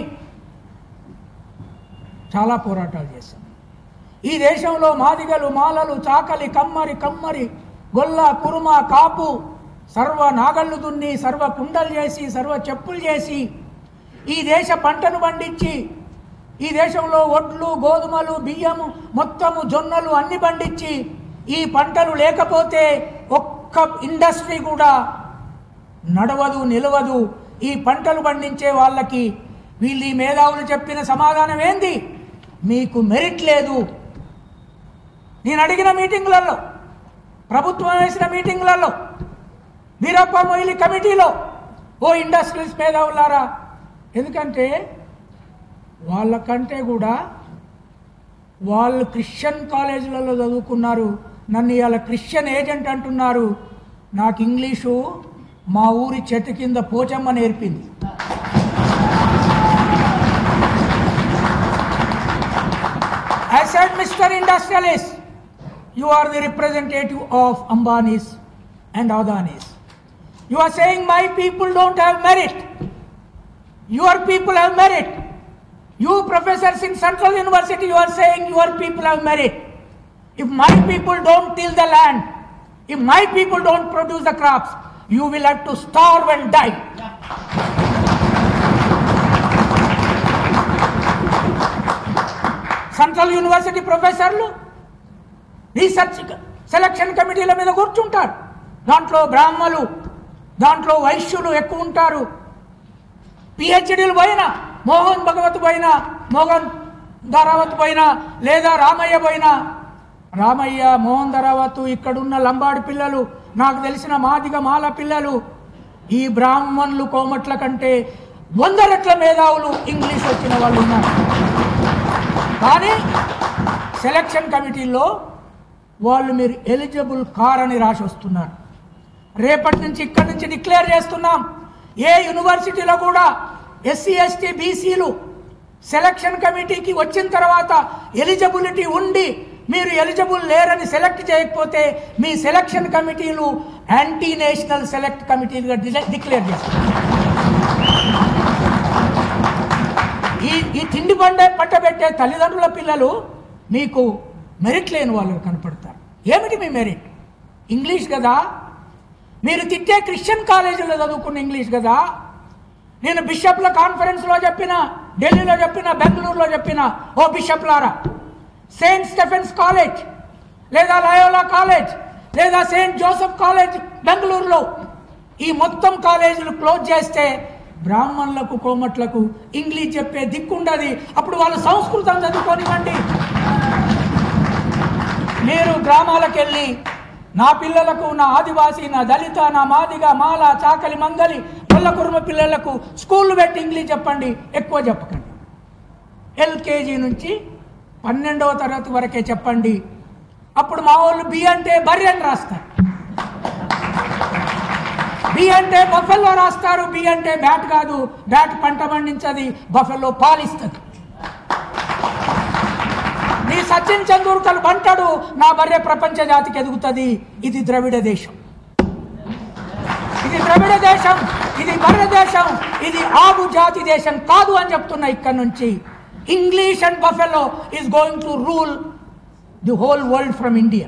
చాలా పోరాటాలు చేశాం ఈ దేశంలో మాదిగలు మాలలు చాకలి కమ్మరి కమ్మరి గొల్ల కురుమ కాపు సర్వ నాగళ్ళు దున్ని సర్వ కుండలు చేసి సర్వ చెప్పులు చేసి ఈ దేశ పంటను పండించి ఈ దేశంలో ఒడ్లు గోధుమలు బియ్యము మొత్తము జొన్నలు అన్ని పండించి ఈ పంటలు లేకపోతే ఒక్క ఇండస్ట్రీ కూడా నడవదు నిలవదు ఈ పంటలు పండించే వాళ్ళకి వీళ్ళు ఈ మేధావులు చెప్పిన సమాధానం ఏంది మీకు మెరిట్ లేదు నేను అడిగిన మీటింగ్లలో ప్రభుత్వం వేసిన మీటింగ్లలో వీరప్ప మొయిలి కమిటీలో ఓ ఇండస్ట్రీస్ మేధావులారా ఎందుకంటే వాళ్ళకంటే కూడా వాళ్ళు క్రిస్టియన్ కాలేజీలలో చదువుకున్నారు నన్ను ఇవాళ క్రిస్టియన్ ఏజెంట్ అంటున్నారు నాకు ఇంగ్లీషు మా ఊరి చెట్టు కింద పోచమ్మ నేర్పింది I said, Mr. Industrialist, you are the representative of Ambanis and Adanis. You are saying my people don't have merit. Your people have merit. You professors in Central University, you are saying your people have merit. If my people don't till the land, if my people don't produce the crops, you will have to starve and die. Central university ప్రొఫెసర్లు రీసెర్చ్ సెలక్షన్ కమిటీల మీద కూర్చుంటారు దాంట్లో బ్రాహ్మలు దాంట్లో వైశ్యులు ఎక్కువ ఉంటారు పిహెచ్డీలు పోయినా మోహన్ భగవత్ పోయినా మోహన్ ధారావత్ పోయినా లేదా రామయ్య పోయినా రామయ్య మోహన్ ధారావత్ ఇక్కడున్న లంబాడి పిల్లలు నాకు తెలిసిన మాదిగ మాల పిల్లలు ఈ బ్రాహ్మణులు కోమట్ల కంటే వంద రెట్ల మేధావులు ఇంగ్లీష్ వచ్చిన వాళ్ళు ఉన్నారు కానీ సెలక్షన్ కమిటీలో వాళ్ళు మీరు ఎలిజిబుల్ కారని రాసి వస్తున్నారు రేపటి నుంచి ఇక్కడి నుంచి డిక్లేర్ చేస్తున్నాం ఏ యూనివర్సిటీలో కూడా ఎస్సీ ఎస్టీ బీసీలు సెలక్షన్ కమిటీకి వచ్చిన తర్వాత ఎలిజిబిలిటీ ఉండి మీరు ఎలిజిబుల్ లేరని సెలెక్ట్ చేయకపోతే మీ సెలక్షన్ కమిటీలు యాంటీ నేషనల్ సెలెక్ట్ కమిటీలుగా డిక్లేర్ చేస్తారు ఈ ఈ తిండి పండే పట్టబెట్టే తల్లిదండ్రుల పిల్లలు మీకు మెరిట్ లేని వాళ్ళు కనపడతారు ఏమిటి మీ మెరిట్ ఇంగ్లీష్ కదా మీరు తిట్టే క్రిస్టియన్ కాలేజీలో చదువుకున్న ఇంగ్లీష్ కదా నేను బిషప్ల కాన్ఫరెన్స్లో చెప్పిన ఢిల్లీలో చెప్పిన బెంగళూరులో చెప్పిన ఓ బిషప్లారా సెయింట్ స్టెఫెన్స్ కాలేజ్ లేదా లయోలా కాలేజ్ లేదా సెయింట్ జోసెఫ్ కాలేజ్ బెంగళూరులో ఈ మొత్తం కాలేజీలు క్లోజ్ చేస్తే బ్రాహ్మణులకు కోమట్లకు ఇంగ్లీష్ చెప్పే దిక్కుండది అప్పుడు వాళ్ళు సంస్కృతం చదువుకోనివ్వండి మీరు గ్రామాలకు వెళ్ళి నా పిల్లలకు నా ఆదివాసీ నా దళిత నా మాదిగ మాల చాకలి మంగలి పుల్ల కుర్మ పిల్లలకు స్కూళ్ళు పెట్టి ఇంగ్లీష్ చెప్పండి ఎక్కువ చెప్పకండి ఎల్కేజీ నుంచి పన్నెండవ తరగతి వరకే చెప్పండి అప్పుడు మా వాళ్ళు బి అంటే బర్రె అని రాస్తారు బి అంటే బఫెల్లో రాస్తారు బి అంటే బ్యాట్ కాదు బ్యాట్ పంట పండించది బఫెల్లో పాలిస్తుంది నీ సచిన్ చందూర్కర్ బంటాడు నా బర్రె ప్రపంచ జాతికి ఎదుగుతుంది ఇది ద్రవిడ దేశం ఇది ద్రవిడ దేశం ఇది బర్రె దేశం ఇది ఆగు జాతి దేశం కాదు అని చెప్తున్నా ఇక్కడ నుంచి English and buffalo is going to rule the whole world from India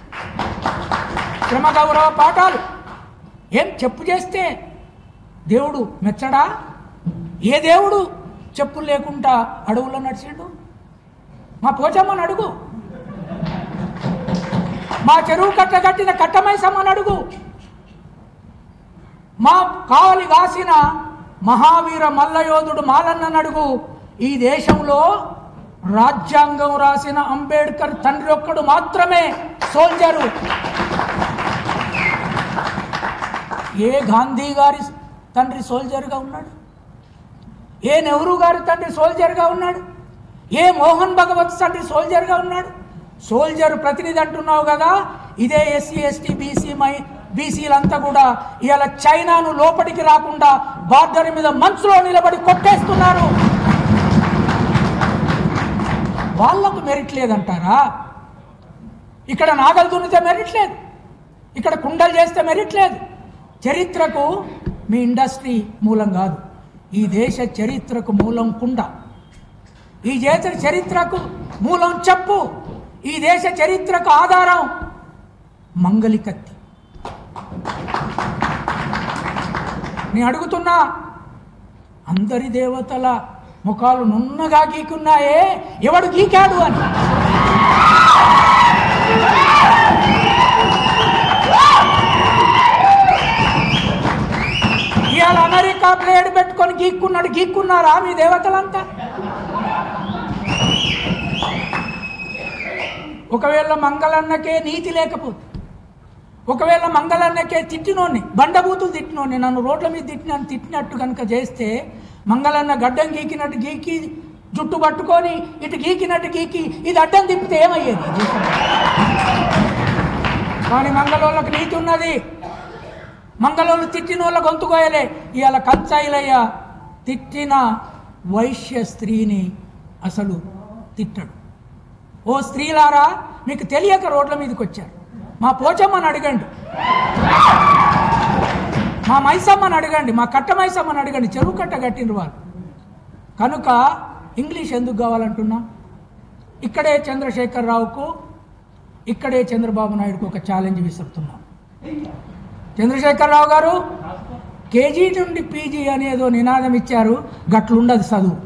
శ్రమ గౌరవ పాఠాలు ఏం చెప్పు చేస్తే దేవుడు మెచ్చడా ఏ దేవుడు చెప్పులు లేకుండా అడవుల్లో నడిచిండు మా పోచమ్మని అడుగు మా చెరువు కట్ట కట్టిన కట్టమైసమ్మని అడుగు మా కావలి కాసిన మహావీర మల్లయోధుడు మాలన్నను అడుగు ఈ దేశంలో రాజ్యాంగం రాసిన అంబేద్కర్ తండ్రి ఒక్కడు మాత్రమే సోల్జరు ఏ గాంధీ గారి తండ్రి సోల్జర్గా ఉన్నాడు ఏ నెహ్రూ గారి తండ్రి సోల్జర్గా ఉన్నాడు ఏ మోహన్ భగవత్ తండ్రి సోల్జర్గా ఉన్నాడు సోల్జర్ ప్రతినిధి అంటున్నావు కదా ఇదే ఎస్సీ ఎస్టీ బీసీ మై బీసీలంతా కూడా ఇవాళ చైనాను లోపలికి రాకుండా బార్డర్ మీద మంచులో నిలబడి కొట్టేస్తున్నారు వాళ్లకు మెరిట్ లేదంటారా ఇక్కడ నాగలు దున్నితే మెరిట్ లేదు ఇక్కడ కుండలు చేస్తే మెరిట్ లేదు చరిత్రకు మీ ఇండస్ట్రీ మూలం కాదు ఈ దేశ చరిత్రకు మూలం కుండ ఈ దేశ చరిత్రకు మూలం చెప్పు ఈ దేశ చరిత్రకు ఆధారం మంగలికత్తి నేను అడుగుతున్నా అందరి దేవతల ముఖాలు నున్నగా గీకున్నాయే ఎవడు గీకాడు అని ఇవాళ అమెరికా ప్లేడ్ పెట్టుకొని గీక్కున్నాడు గీక్కున్నారా మీ దేవతలంతా ఒకవేళ మంగళన్నకే నీతి లేకపోతే ఒకవేళ మంగళన్నకే తిట్టినోని బండబూతులు తిట్టినోని నన్ను రోడ్ల మీద తిట్టినాను తిట్టినట్టు కనుక చేస్తే మంగళన్న గడ్డం గీకినట్టు గీకి జుట్టు పట్టుకొని ఇటు గీకినట్టు గీకి ఇది అడ్డం తిప్పితే ఏమయ్యేది ఈ దేశంలో? కానీ మంగళోళ్ళకి నీతి ఉన్నది మంగళోళ్ళు తిట్టిన వాళ్ళ గొంతుకోయలే ఇవాళ కంచాయిలయ్య తిట్టిన వైశ్య స్త్రీని అసలు తిట్టడు ఓ స్త్రీలారా మీకు తెలియక రోడ్ల మీదకి వచ్చారు మా పోచమ్మని అడగండి మా మైసమ్మని అడగండి మా కట్ట మైసమ్మని అడగండి చెరువు కట్ట కట్టిన వాళ్ళు కనుక ఇంగ్లీష్ ఎందుకు కావాలంటున్నాం ఇక్కడే చంద్రశేఖరరావుకు ఇక్కడే చంద్రబాబు నాయుడుకు ఒక ఛాలెంజ్ విసురుతున్నాం చంద్రశేఖరరావు గారు కేజీ నుండి పీజీ అనేదో నినాదం ఇచ్చారు గట్లుండదు చదువు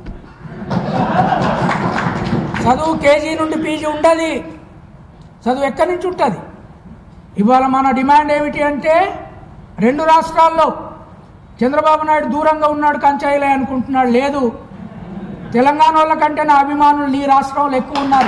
చదువు కేజీ నుండి పీజీ ఉండదు చదువు ఎక్కడి నుంచి ఉంటుంది ఇవాళ మన డిమాండ్ ఏమిటి అంటే రెండు రాష్ట్రాల్లో చంద్రబాబు నాయుడు దూరంగా ఉన్నాడు కంచాయిలే అనుకుంటున్నాడు లేదు తెలంగాణ వాళ్ళ కంటే నా అభిమానులు నీ రాష్ట్రంలో ఎక్కువ ఉన్నారు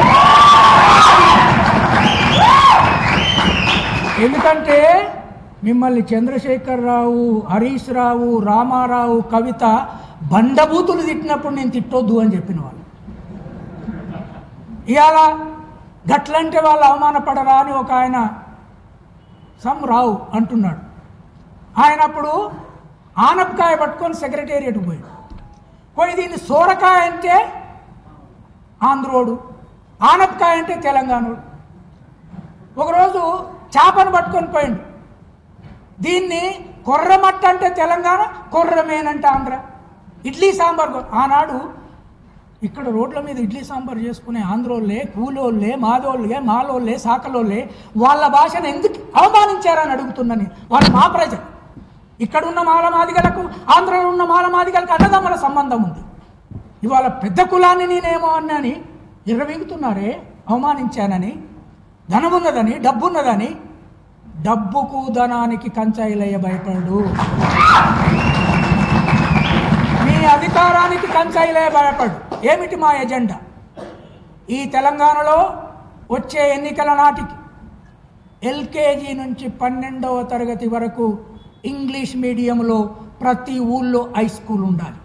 ఎందుకంటే మిమ్మల్ని చంద్రశేఖరరావు హరీష్ రావు రామారావు కవిత బండబూతులు తిట్టినప్పుడు నేను తిట్టొద్దు అని చెప్పిన వాళ్ళు ఇవాళ గట్లంటే వాళ్ళు అవమానపడరా అని ఒక ఆయన సమ్ రావు అంటున్నాడు ఆయన అప్పుడు ఆనపకాయ పట్టుకొని సెక్రటేరియట్కి పోయాడు పోయి దీన్ని సోరకాయ అంటే ఆంధ్రోడు ఆనపకాయ అంటే తెలంగాణోడు ఒకరోజు చేపను పట్టుకొని పోయిండు దీన్ని కొర్రమట్ట అంటే తెలంగాణ కొర్రమేనంటే ఆంధ్ర ఇడ్లీ సాంబార్ కొ- ఆనాడు ఇక్కడ రోడ్ల మీద ఇడ్లీ సాంబార్ చేసుకునే ఆంధ్రోళ్ళే కూలోళ్ళే మాదోళ్ళే మాలోళ్ళే సాకలోళ్ళే వాళ్ళ భాషను ఎందుకు అవమానించారని అడుగుతున్నాను వాళ్ళు మా ప్రజలు ఇక్కడున్న మాలమాదిగలకు ఆంధ్రలో ఉన్న మాలమాదిగలకు అన్నదమ్ముల సంబంధం ఉంది ఇవాళ పెద్ద కులాన్ని నేనేమో అన్నాని ఎర్రవీగుతున్నారే అవమానించానని ధనమున్నదని డబ్బున్నదని డబ్బుకు ధనానికి కంచాయిలయ్య భయపడు మీ అధికారానికి కంచాయిలయ్య భయపడు ఏమిటి మా ఎజెండా ఈ తెలంగాణలో వచ్చే ఎన్నికల నాటికి ఎల్కేజీ నుంచి పన్నెండవ తరగతి వరకు ఇంగ్లీష్ మీడియంలో ప్రతి ఊళ్ళో హై స్కూల్ ఉండాలి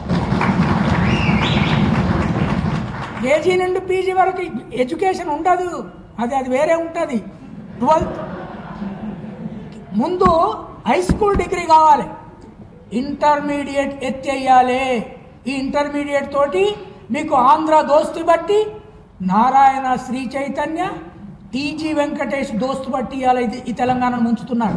కేజీ నుండి పీజీ వరకు ఎడ్యుకేషన్ ఉండదు అది అది వేరే ఉంటుంది ట్వెల్త్ ముందు హై స్కూల్ డిగ్రీ కావాలి ఇంటర్మీడియట్ ఎత్తేయాలి ఈ ఇంటర్మీడియట్ తోటి మీకు ఆంధ్ర దోస్తు బట్టి నారాయణ శ్రీ చైతన్య టీజీ వెంకటేష్ దోస్తు బట్టి ఇవాళ ఇది ఈ తెలంగాణను ముంచుతున్నాడు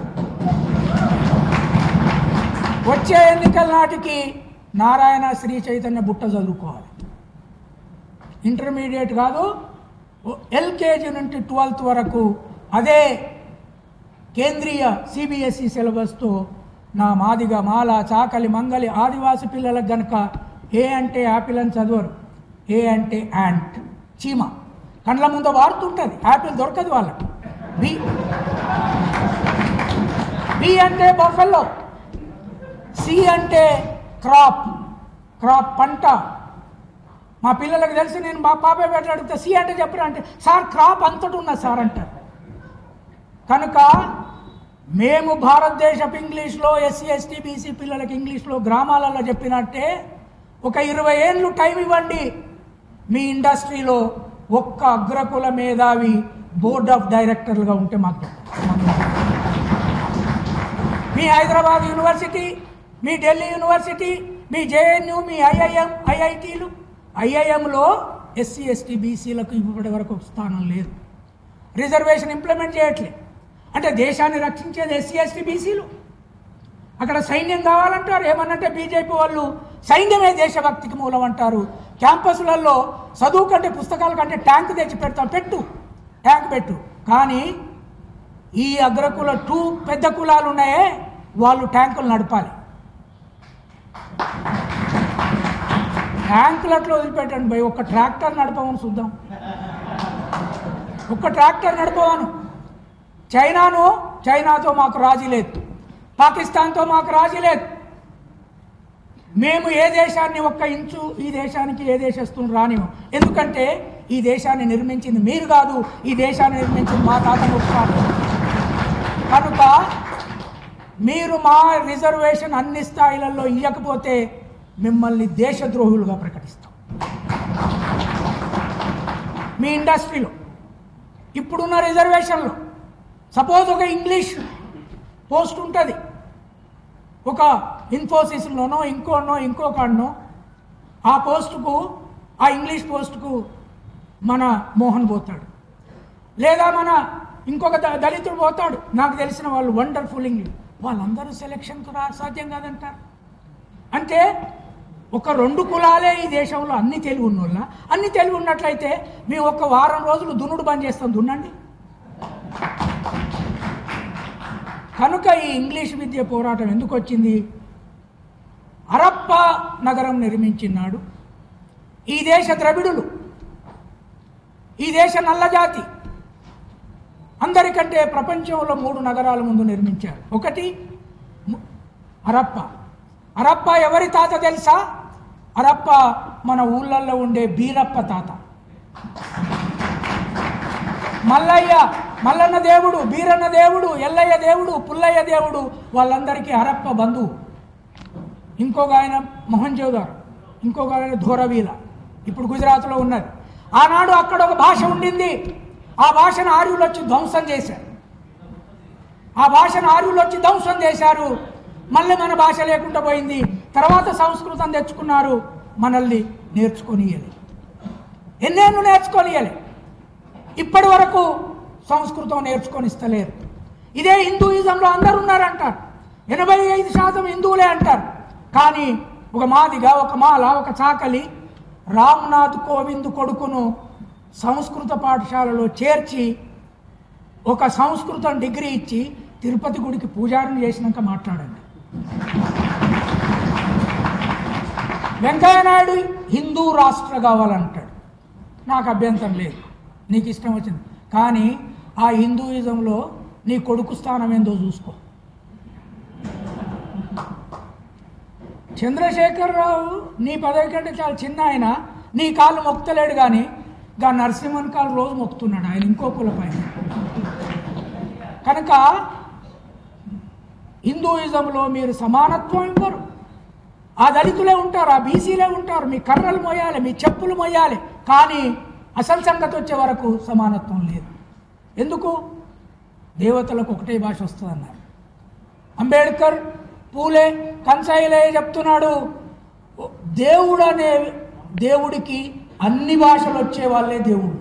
వచ్చే ఎన్నికల నాటికి నారాయణ శ్రీ చైతన్య బుట్ట చదువుకోవాలి ఇంటర్మీడియట్ కాదు ఎల్కేజీ నుండి ట్వెల్త్ వరకు అదే కేంద్రీయ సిబిఎస్ఈ సిలబస్తో నా మాదిగ మాల చాకలి మంగలి ఆదివాసి పిల్లలకు గనక ఏ అంటే యాపిల్ అని చదవరు ఏ అంటే యాంట్ చీమ కండ్ల ముందు వాడుతుంటుంది యాపిల్ దొరకదు వాళ్ళకి బి బి అంటే బఫెల్లో సి అంటే క్రాప్ క్రాప్ పంట మా పిల్లలకు తెలిసి నేను మా పాపే పెట్ట అడిగితే సి అంటే చెప్పరా అంటే సార్ క్రాప్ అంతటి ఉన్నది సార్ అంటారు కనుక మేము భారతదేశపు ఇంగ్లీష్లో ఎస్సీ ఎస్టీ బీసీ పిల్లలకి ఇంగ్లీష్లో గ్రామాలలో చెప్పినట్టే ఒక ఇరవై ఏళ్ళు టైం ఇవ్వండి మీ ఇండస్ట్రీలో ఒక్క అగ్రకుల మేధావి బోర్డ్ ఆఫ్ డైరెక్టర్లుగా ఉంటే మాకు మీ హైదరాబాద్ యూనివర్సిటీ మీ ఢిల్లీ యూనివర్సిటీ మీ జేఎన్యూ మీ ఐఐఎం ఐఐటీలు ఐఐఎంలో ఎస్సీ ఎస్టీ బీసీలకు ఇప్పటి వరకు ఒక స్థానం లేదు రిజర్వేషన్ ఇంప్లిమెంట్ చేయట్లే అంటే దేశాన్ని రక్షించేది ఎస్సీ ఎస్టీ బీసీలు అక్కడ సైన్యం కావాలంటారు ఏమన్నంటే బీజేపీ వాళ్ళు సైన్యమే దేశభక్తికి మూలం అంటారు క్యాంపస్లలో చదువు కంటే పుస్తకాల కంటే ట్యాంక్ తెచ్చి పెడతాం పెట్టు ట్యాంక్ పెట్టు కానీ ఈ అగ్రకుల టూ పెద్ద కులాలు ఉన్నాయే వాళ్ళు ట్యాంకులు నడపాలి ట్యాంకులట్లో వదిలిపెట్టండి పోయి ఒక ట్రాక్టర్ నడపమని చూద్దాం ఒక్క ట్రాక్టర్ నడపవను చైనాను చైనాతో మాకు రాజీ లేదు పాకిస్తాన్తో మాకు రాజీ లేదు మేము ఏ దేశాన్ని ఒక్క ఇంచు ఈ దేశానికి ఏ దేశస్తుని రానివ్వం ఎందుకంటే ఈ దేశాన్ని నిర్మించింది మీరు కాదు ఈ దేశాన్ని నిర్మించింది మా తాత ముఖ్యాలు కనుక మీరు మా రిజర్వేషన్ అన్ని స్థాయిలలో ఇవ్వకపోతే మిమ్మల్ని దేశద్రోహులుగా ప్రకటిస్తాం మీ ఇండస్ట్రీలో ఇప్పుడున్న రిజర్వేషన్లో సపోజ్ ఒక ఇంగ్లీష్ పోస్ట్ ఉంటుంది ఒక ఇన్ఫోసిస్లోనో ఇంకోనో ఇంకో కాడనో ఆ పోస్టుకు ఆ ఇంగ్లీష్ పోస్టుకు మన మోహన్ పోతాడు లేదా మన ఇంకొక ద- దళితుడు పోతాడు నాకు తెలిసిన వాళ్ళు వండర్ఫుల్ ఇంగ్లీష్ వాళ్ళందరూ సెలక్షన్కు రా సాధ్యం కాదంటారు అంటే ఒక రెండు కులాలే ఈ దేశంలో అన్ని తెలివి ఉన్నోళ్ళ అన్ని తెలివి ఉన్నట్లయితే మేము ఒక వారం రోజులు దున్నుడు బంద్ చేస్తాం దున్నండి కనుక ఈ ఇంగ్లీష్ విద్య పోరాటం ఎందుకు వచ్చింది అరప్ప నగరం నిర్మించినాడు ఈ దేశ ద్రవిడులు ఈ దేశ నల్లజాతి అందరికంటే ప్రపంచంలో మూడు నగరాల ముందు నిర్మించారు ఒకటి ము- అరప్ప అరప్ప ఎవరి తాత తెలుసా అరప్ప మన ఊళ్ళల్లో ఉండే బీరప్ప తాత మల్లయ్య మల్లన్న దేవుడు బీరన్న దేవుడు ఎల్లయ్య దేవుడు పుల్లయ్య దేవుడు వాళ్ళందరికీ హరప్ప బంధువు ఇంకొక ఆయన మోహన్ జోదార్ ఇంకొక ఆయన ధోరవీల ఇప్పుడు గుజరాత్లో ఉన్నది ఆనాడు అక్కడ ఒక భాష ఉండింది ఆ భాషను ఆర్యులు వచ్చి ధ్వంసం చేశారు ఆ భాషను ఆర్యులు వచ్చి ధ్వంసం చేశారు మళ్ళీ మన భాష లేకుండా పోయింది తర్వాత సంస్కృతం తెచ్చుకున్నారు మనల్ని నేర్చుకొనియలే ఎన్నేళ్ళు నేర్చుకొనియలే ఇప్పటి వరకు సంస్కృతం నేర్చుకొని ఇస్తలేరు ఇదే హిందూయిజంలో అందరు ఉన్నారంటారు ఎనభై ఐదు శాతం హిందువులే అంటారు కానీ ఒక మాదిగా ఒక మాల ఒక చాకలి రామ్నాథ్ కోవింద్ కొడుకును సంస్కృత పాఠశాలలో చేర్చి ఒక సంస్కృతం డిగ్రీ ఇచ్చి తిరుపతి గుడికి పూజారం చేసినాక మాట్లాడండి వెంకయ్యనాయుడు హిందూ రాష్ట్ర కావాలంటాడు నాకు అభ్యంతరం లేదు నీకు ఇష్టం వచ్చింది కానీ ఆ హిందూయిజంలో నీ కొడుకు స్థానం ఏందో చూసుకో చంద్రశేఖరరావు నీ పదవి కంటే చాలా చిన్న ఆయన నీ కాళ్ళు మొక్తలేడు కానీ గా నరసింహన్ కాళ్ళు రోజు మొక్కుతున్నాడు ఆయన ఇంకో కుల పైన కనుక హిందూయిజంలో మీరు సమానత్వం ఇవ్వరు ఆ దళితులే ఉంటారు ఆ బీసీలే ఉంటారు మీ కర్రలు మోయాలి మీ చెప్పులు మోయాలి కానీ అసలు సంగతి వచ్చే వరకు సమానత్వం లేదు ఎందుకు దేవతలకు ఒకటే భాష వస్తుందన్నారు అంబేద్కర్ పూలే కన్సాయిలే చెప్తున్నాడు దేవుడు అనే దేవుడికి అన్ని భాషలు వచ్చే వాళ్ళే దేవుడు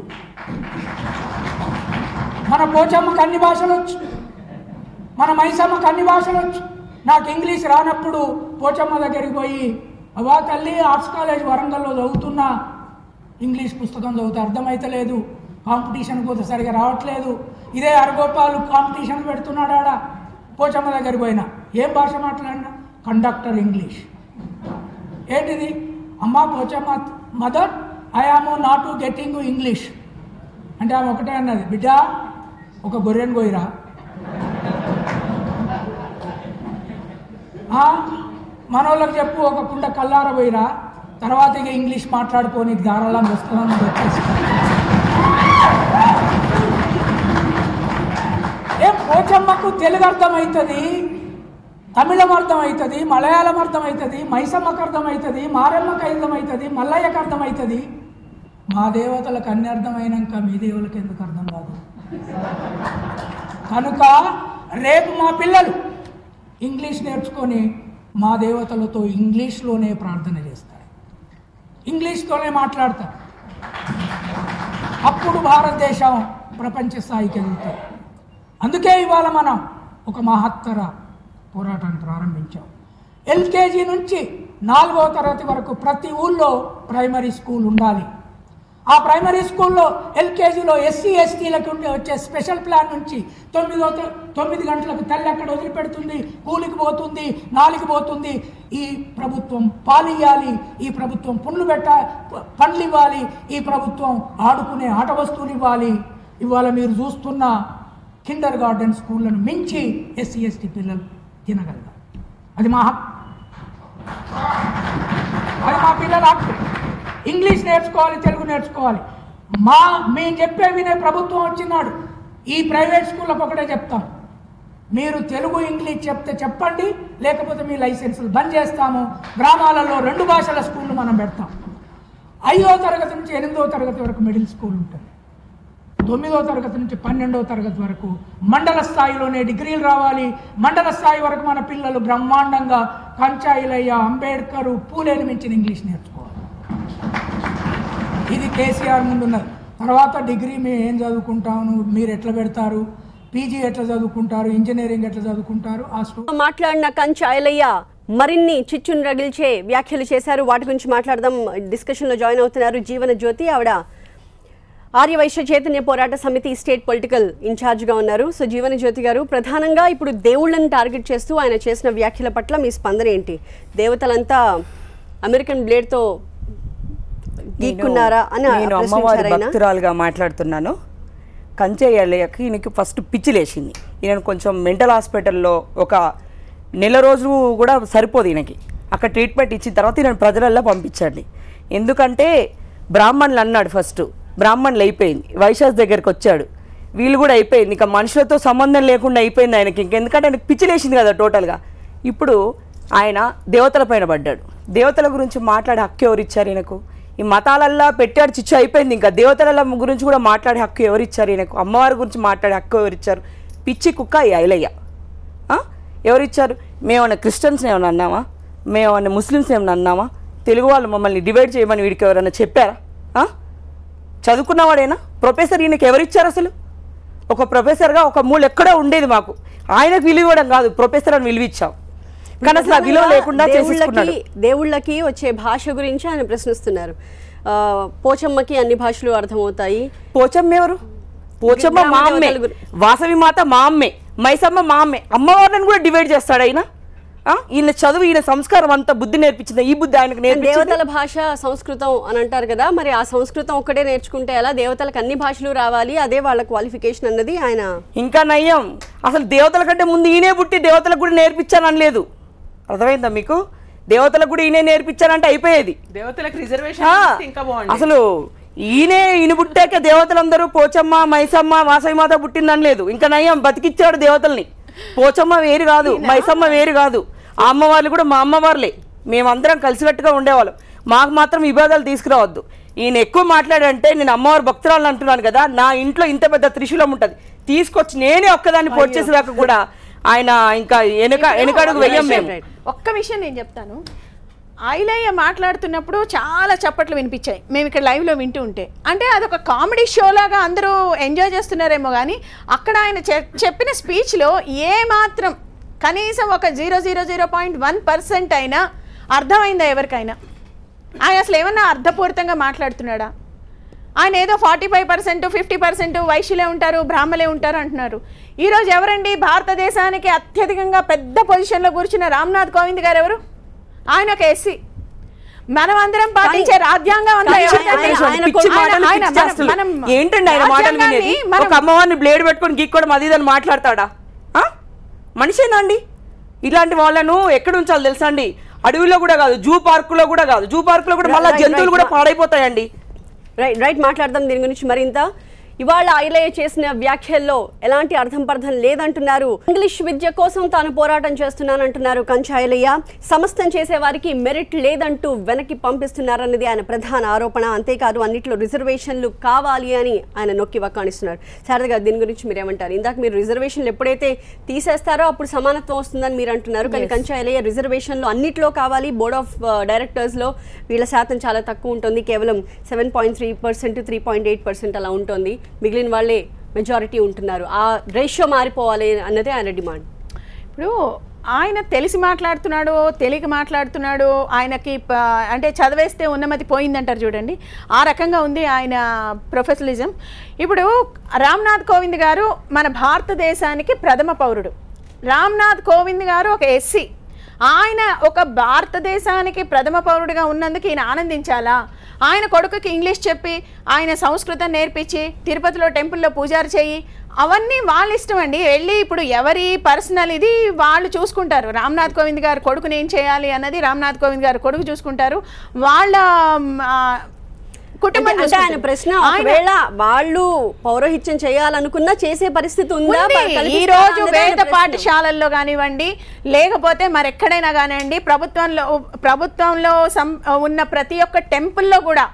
మన పోచమ్మకు అన్ని భాషలు వచ్చు మన మైసమ్మకు అన్ని భాషలు వచ్చు నాకు ఇంగ్లీష్ రానప్పుడు పోచమ్మ దగ్గరికి పోయి అవా తల్లి ఆర్ట్స్ కాలేజ్ వరంగల్లో చదువుతున్నా ఇంగ్లీష్ పుస్తకం చదువుతా అర్థమైతలేదు కాంపిటీషన్ పోతే సరిగా రావట్లేదు ఇదే అరగోపాలు కాంపిటీషన్ పెడుతున్నాడు ఆడ పోచమ్మ దగ్గరికి పోయినా ఏం భాష మాట్లాడినా కండక్టర్ ఇంగ్లీష్ ఏంటిది అమ్మా Pochamma mother I am not getting English అంటే ఆమె ఒకటే అన్నది బిడ్డ ఒక గొర్రెను పోయిరా ఆ, మనోళ్ళకి చెప్పు ఒక కుండ కల్లార పోయిరా తర్వాత ఇక ఇంగ్లీష్ మాట్లాడుకోనికి దారాళం వస్తుందని చెప్పేసి ఏ పోచమ్మకు తెలుగు అర్థమవుతుంది తమిళం అర్థమవుతుంది మలయాళం అర్థమవుతుంది మైసమ్మకు అర్థమవుతుంది మారమ్మకు అర్థమవుతుంది మల్లయ్యకు అర్థమవుతుంది మా దేవతలకు అన్ని అర్థమైనాక మీ దేవులకు ఎందుకు అర్థం కాదు కనుక రేపు మా పిల్లలు ఇంగ్లీష్ నేర్చుకొని మా దేవతలతో ఇంగ్లీష్లోనే ప్రార్థన చేస్తారు ఇంగ్లీష్తోనే మాట్లాడతారు అప్పుడు భారతదేశం ప్రపంచ స్థాయికి వెళ్తారు అందుకే ఇవాళ మనం ఒక మహత్తర పోరాటాన్ని ప్రారంభించాం ఎల్కేజీ నుంచి నాలుగో తరగతి వరకు ప్రతి ఊళ్ళో ప్రైమరీ స్కూల్ ఉండాలి ఆ ప్రైమరీ స్కూల్లో ఎల్కేజీలో ఎస్సీ ఎస్టీలకు ఉండే వచ్చే స్పెషల్ ప్లాన్ నుంచి తొమ్మిదో త- తొమ్మిది గంటలకు తల్లి అక్కడ వదిలిపెడుతుంది కూలికి పోతుంది నాలికి పోతుంది ఈ ప్రభుత్వం పాలియ్యాలి ఈ ప్రభుత్వం పుండ్లు పెట్ట ప- పండ్లు ఇవ్వాలి ఈ ప్రభుత్వం ఆడుకునే ఆట వస్తువులు ఇవ్వాలి ఇవాళ మీరు చూస్తున్న కిండర్ గార్డెన్ స్కూళ్ళను మించి ఎస్సీ ఎస్టీ పిల్లలు తినగలరు అది మా హక్కు అది మా పిల్లల హక్కు ఇంగ్లీష్ నేర్చుకోవాలి తెలుగు నేర్చుకోవాలి మా మేము చెప్పే వినే ప్రభుత్వం వచ్చినాడు ఈ ప్రైవేట్ స్కూళ్ళకు ఒకటే చెప్తాం మీరు తెలుగు ఇంగ్లీష్ చెప్తే చెప్పండి లేకపోతే మీ లైసెన్సులు బంద్ చేస్తాము గ్రామాలలో రెండు భాషల స్కూళ్ళు మనం పెడతాం ఐదో తరగతి నుంచి ఎనిమిదో తరగతి వరకు మిడిల్ స్కూల్ ఉంటుంది తొమ్మిదో తరగతి నుంచి పన్నెండో తరగతి వరకు మండల స్థాయిలోనే డిగ్రీలు రావాలి మండల స్థాయి వరకు మన పిల్లలు బ్రహ్మాండంగా కంచాయిలయ్య అంబేద్కర్ పూలేని మించిన ఇంగ్లీష్ నేర్చుకోవాలి ఇది కేసీఆర్ ముందున్నది తర్వాత డిగ్రీ మేము ఏం చదువుకుంటాము మీరు ఎట్లా పెడతారు పీజీ ఎట్లా చదువుకుంటారు ఇంజనీరింగ్ ఎట్లా చదువుకుంటారు ఆ స్టూ మాట్లాడిన కంచ ఐలయ్య మరిన్ని చిచ్చును రగిల్చే వ్యాఖ్యలు చేశారు వాటి గురించి మాట్లాడదాం డిస్కషన్ లో జాయిన్ అవుతున్నారు జీవన జ్యోతి ఆవిడ ఆర్యవైశ్య చైతన్య పోరాట సమితి స్టేట్ పొలిటికల్ ఇన్ఛార్జ్గా ఉన్నారు సో జీవన జ్యోతి గారు ప్రధానంగా ఇప్పుడు దేవుళ్ళని టార్గెట్ చేస్తూ ఆయన చేసిన వ్యాఖ్యల పట్ల మీ స్పందన ఏంటి దేవతలంతా అమెరికన్ బ్లేడ్తో గీక్కున్నారా అని నేను అమ్మవారి ప్రశ్నించారు ఆయన. భక్తురాలుగా మాట్లాడుతున్నాను కంచేయలేక ఈయనకి ఫస్ట్ పిచ్చి లేచింది ఈయన కొంచెం మెంటల్ హాస్పిటల్లో ఒక నెల రోజులు కూడా సరిపోదు ఈయనకి అక్కడ ట్రీట్మెంట్ ఇచ్చిన తర్వాత ఈయన ప్రజలల్లో పంపించండి ఎందుకంటే బ్రాహ్మణులు అన్నాడు ఫస్ట్ బ్రాహ్మణులు అయిపోయింది వైశాస్ దగ్గరికి వచ్చాడు వీళ్ళు కూడా అయిపోయింది ఇంకా మనుషులతో సంబంధం లేకుండా అయిపోయింది ఆయనకి ఇంకెందుకంటే ఆయనకి పిచ్చి లేచింది కదా టోటల్గా ఇప్పుడు ఆయన దేవతల పైన పడ్డాడు దేవతల గురించి మాట్లాడే హక్కు ఎవరు ఇచ్చారు ఈయనకు ఈ మతాలల్లా పెట్టాడు చిచ్చు అయిపోయింది ఇంకా దేవతల గురించి కూడా మాట్లాడే హక్కు ఎవరిచ్చారు ఈయనకు అమ్మవారి గురించి మాట్లాడే హక్కు ఎవరిచ్చారు పిచ్చి కుక్క ఈ ఐలయ్య ఆ? ఎవరిచ్చారు మేమన్నా క్రిస్టియన్స్ని ఏమైనా అన్నామా మేమన్నా ముస్లిమ్స్ ఏమైనా అన్నామా తెలుగు వాళ్ళు మమ్మల్ని డివైడ్ చేయమని వీడికి ఎవరైనా చెప్పారా ఆ? చదువుకున్నవాడేనా ప్రొఫెసర్ ఈయనకి ఎవరిచ్చారు అసలు ఒక ప్రొఫెసర్గా ఒక మూల ఎక్కడో ఉండేది మాకు ఆయనకు విలువ ఇవ్వడం కాదు ప్రొఫెసర్ అని విలువ ఇచ్చాం కానీ అసలు ఆ విలువ లేకుండా చేసేసుకున్నాడు దేవుళ్ళకి దేవుళ్ళకి వచ్చే భాష గురించి ఆయన ప్రశ్నిస్తున్నారు ఆ, పోచమ్మకి అన్ని భాషలు అర్థమవుతాయి పోచమ్మ ఎవరు పోచమ్మ మా గ్రామ అమ్మే దేవతల గురి- వాసవి మాత మా అమ్మే మైసమ్మ మా అమ్మే అమ్మవారిని కూడా డివైడ్ చేస్తాడు ఆయన ఆ? ఈయన చదువు ఈయన సంస్కారం అంతా బుద్ధి నేర్పించింది ఈ బుద్ధి ఆయనకు నేర్పించింది దేవతల భాష సంస్కృతం అని అంటారు కదా మరి ఆ సంస్కృతం ఒక్కటే నేర్చుకుంటే ఎలా దేవతలకు అన్ని భాషలు రావాలి అదే వాళ్ళ క్వాలిఫికేషన్ అన్నది ఆయన ఇంకా నయ్యం అసలు దేవతల కంటే ముందు ఈయనే పుట్టి దేవతలకు కూడా నేర్పించాను అనలేదు అర్థమైందా మీకు దేవతలకు కూడా ఈయనే నేర్పించానంటే అయిపోయేది దేవతలకు ఆ, రిజర్వేషన్ ఇంకా బాగుంది అసలు ఈయనే ఈయన పుట్టాక దేవతలందరూ పోచమ్మ మైసమ్మ వాసవి మాత పుట్టిందని లేదు ఇంకా నయ్యం బతికిచ్చాడు దేవతల్ని పోచమ్మ వేరు కాదు మైసమ్మ వేరు కాదు ఆ అమ్మవార్లు కూడా మా అమ్మవార్లే మేమందరం కలిసికట్టుగా ఉండేవాళ్ళం మాకు మాత్రం విభేదాలు తీసుకురావద్దు ఈయన ఎక్కువ మాట్లాడంటే నేను అమ్మవారి భక్తురాలను అంటున్నాను కదా నా ఇంట్లో ఇంత పెద్ద త్రిశూలం ఉంటుంది తీసుకొచ్చి నేనే ఒక్కదాన్ని పొడిచేసేదాకా కూడా ఆయన ఇంకా వెనుక వెనుకడుగు వెయ్యం మేము ఒక్క విషయం నేను చెప్తాను ఐలయ్య మాట్లాడుతున్నప్పుడు చాలా చప్పట్లు వినిపించాయి మేము ఇక్కడ లైవ్లో వింటూ ఉంటే అంటే అదొక కామెడీ షో లాగా అందరూ ఎంజాయ్ చేస్తున్నారేమో కానీ అక్కడ ఆయన చె- చెప్పిన స్పీచ్లో ఏ మాత్రం కనీసం ఒక zero zero zero point one percent అయినా అర్థమైందా ఎవరికైనా ఆయన అసలు ఏమన్నా అర్థపూరితంగా మాట్లాడుతున్నాడా ఆయన ఏదో forty five percent fifty percent వైశ్యులే ఉంటారు బ్రాహ్మలే ఉంటారు అంటున్నారు ఈరోజు ఎవరండి భారతదేశానికి అత్యధికంగా పెద్ద పొజిషన్లో కూర్చున్న రామ్నాథ్ కోవింద్ గారు ఎవరు ఆయన ఒక ఎస్సీ మనం అందరం పాటించే రాజ్యాంగం అంతా కానీ ఏమిటంటే ఆయన- ఆయన పిచ్చి ఆయన- మాటలు, ఆయన- పిచ్చి మనం- చేష్టలు. మనం ఏంటండి ఆయన మాటలు రాజ్యాంగాన్ని వినేది మనం- ఒక అమ్మవారిని బ్లేడ్ పెట్టుకొని గీక్కోవడం అది ఇదని మాట్లాడతాడా ఆ? మనిషేనా అండి ఇలాంటి వాళ్ళను ఎక్కడ ఉంచాలి తెలుసా అండి అడవిలో కూడా కాదు జూ పార్కులో కూడా కాదు జూ పార్కులో కూడా మళ్ళీ Right, జంతువులు right. కూడా పాడైపోతాయండి రైట్ రైట్ మాట్లాడదాం దీని గురించి మరింత ఇవాళ ఐలయ్య చేసిన వ్యాఖ్యల్లో ఎలాంటి అర్థం పర్థం లేదంటున్నారు ఇంగ్లీష్ విద్య కోసం తాను పోరాటం చేస్తున్నానంటున్నారు కంచాయలయ్య సమస్తం చేసే వారికి మెరిట్ లేదంటూ వెనక్కి పంపిస్తున్నారన్నది ఆయన ప్రధాన ఆరోపణ అంతేకాదు అన్నిట్లో రిజర్వేషన్లు కావాలి అని ఆయన నొక్కి వక్కాణిస్తున్నారు శారద దీని గురించి మీరు ఏమంటారు ఇందాక మీరు రిజర్వేషన్లు ఎప్పుడైతే తీసేస్తారో అప్పుడు సమానత్వం వస్తుందని మీరు అంటున్నారు కానీ కంచాయలయ్య రిజర్వేషన్లు అన్నిట్లో కావాలి బోర్డ్ ఆఫ్ డైరెక్టర్స్ లో వీళ్ళ శాతం చాలా తక్కువ ఉంటుంది కేవలం seven point three percent three point eight percent అలా ఉంటుంది మిగిలిన వాళ్ళే మెజారిటీ ఉంటున్నారు ఆ రేషియో మారిపోవాలి అన్నదే ఆయన డిమాండ్ ఇప్పుడు ఆయన తెలిసి మాట్లాడుతున్నాడు తెలియక మాట్లాడుతున్నాడు ఆయనకి ప- అంటే చదివేస్తే ఉన్నమతి పోయిందంటారు చూడండి ఆ రకంగా ఉంది ఆయన ప్రొఫెషనలిజం ఇప్పుడు రామ్నాథ్ కోవింద్ గారు మన భారతదేశానికి ప్రథమ పౌరుడు రామ్నాథ్ కోవింద్ గారు ఒక ఎస్సీ ఆయన ఒక భారతదేశానికి ప్రథమ పౌరుడిగా ఉన్నందుకు ఈయన ఆనందించాలా ఆయన కొడుకుకి ఇంగ్లీష్ చెప్పి ఆయన సంస్కృతం నేర్పించి తిరుపతిలో టెంపుల్లో పూజారి చేయి అవన్నీ వాళ్ళ ఇష్టం అండి వెళ్ళి ఇప్పుడు ఎవరి పర్సనల్ ఇది వాళ్ళు చూసుకుంటారు రామ్నాథ్ కోవింద్ గారు కొడుకుని ఏం చేయాలి అన్నది రామ్నాథ్ కోవింద్ గారు కొడుకు చూసుకుంటారు వాళ్ళ మ్, ఆ, కుటుంబం అంటే ఆయన చూసుకుంటుంది. ప్రశ్న ఆయన- ఒకవేళ వాళ్ళు పౌరోహిత్యం చేయాలనుకున్నా చేసే పరిస్థితి ఉందా ఉంది. కల్పిస్తారా ఈ రోజు అన్నదే ఆయన వేద ప్రశ్న. పాఠశాలల్లో కానివ్వండి లేకపోతే మరెక్కడైనా కానివ్వండి ప్రభుత్వంలో ప్రభుత్వంలో సం ఉన్న ప్రతి ఒక్క టెంపుల్లో కూడా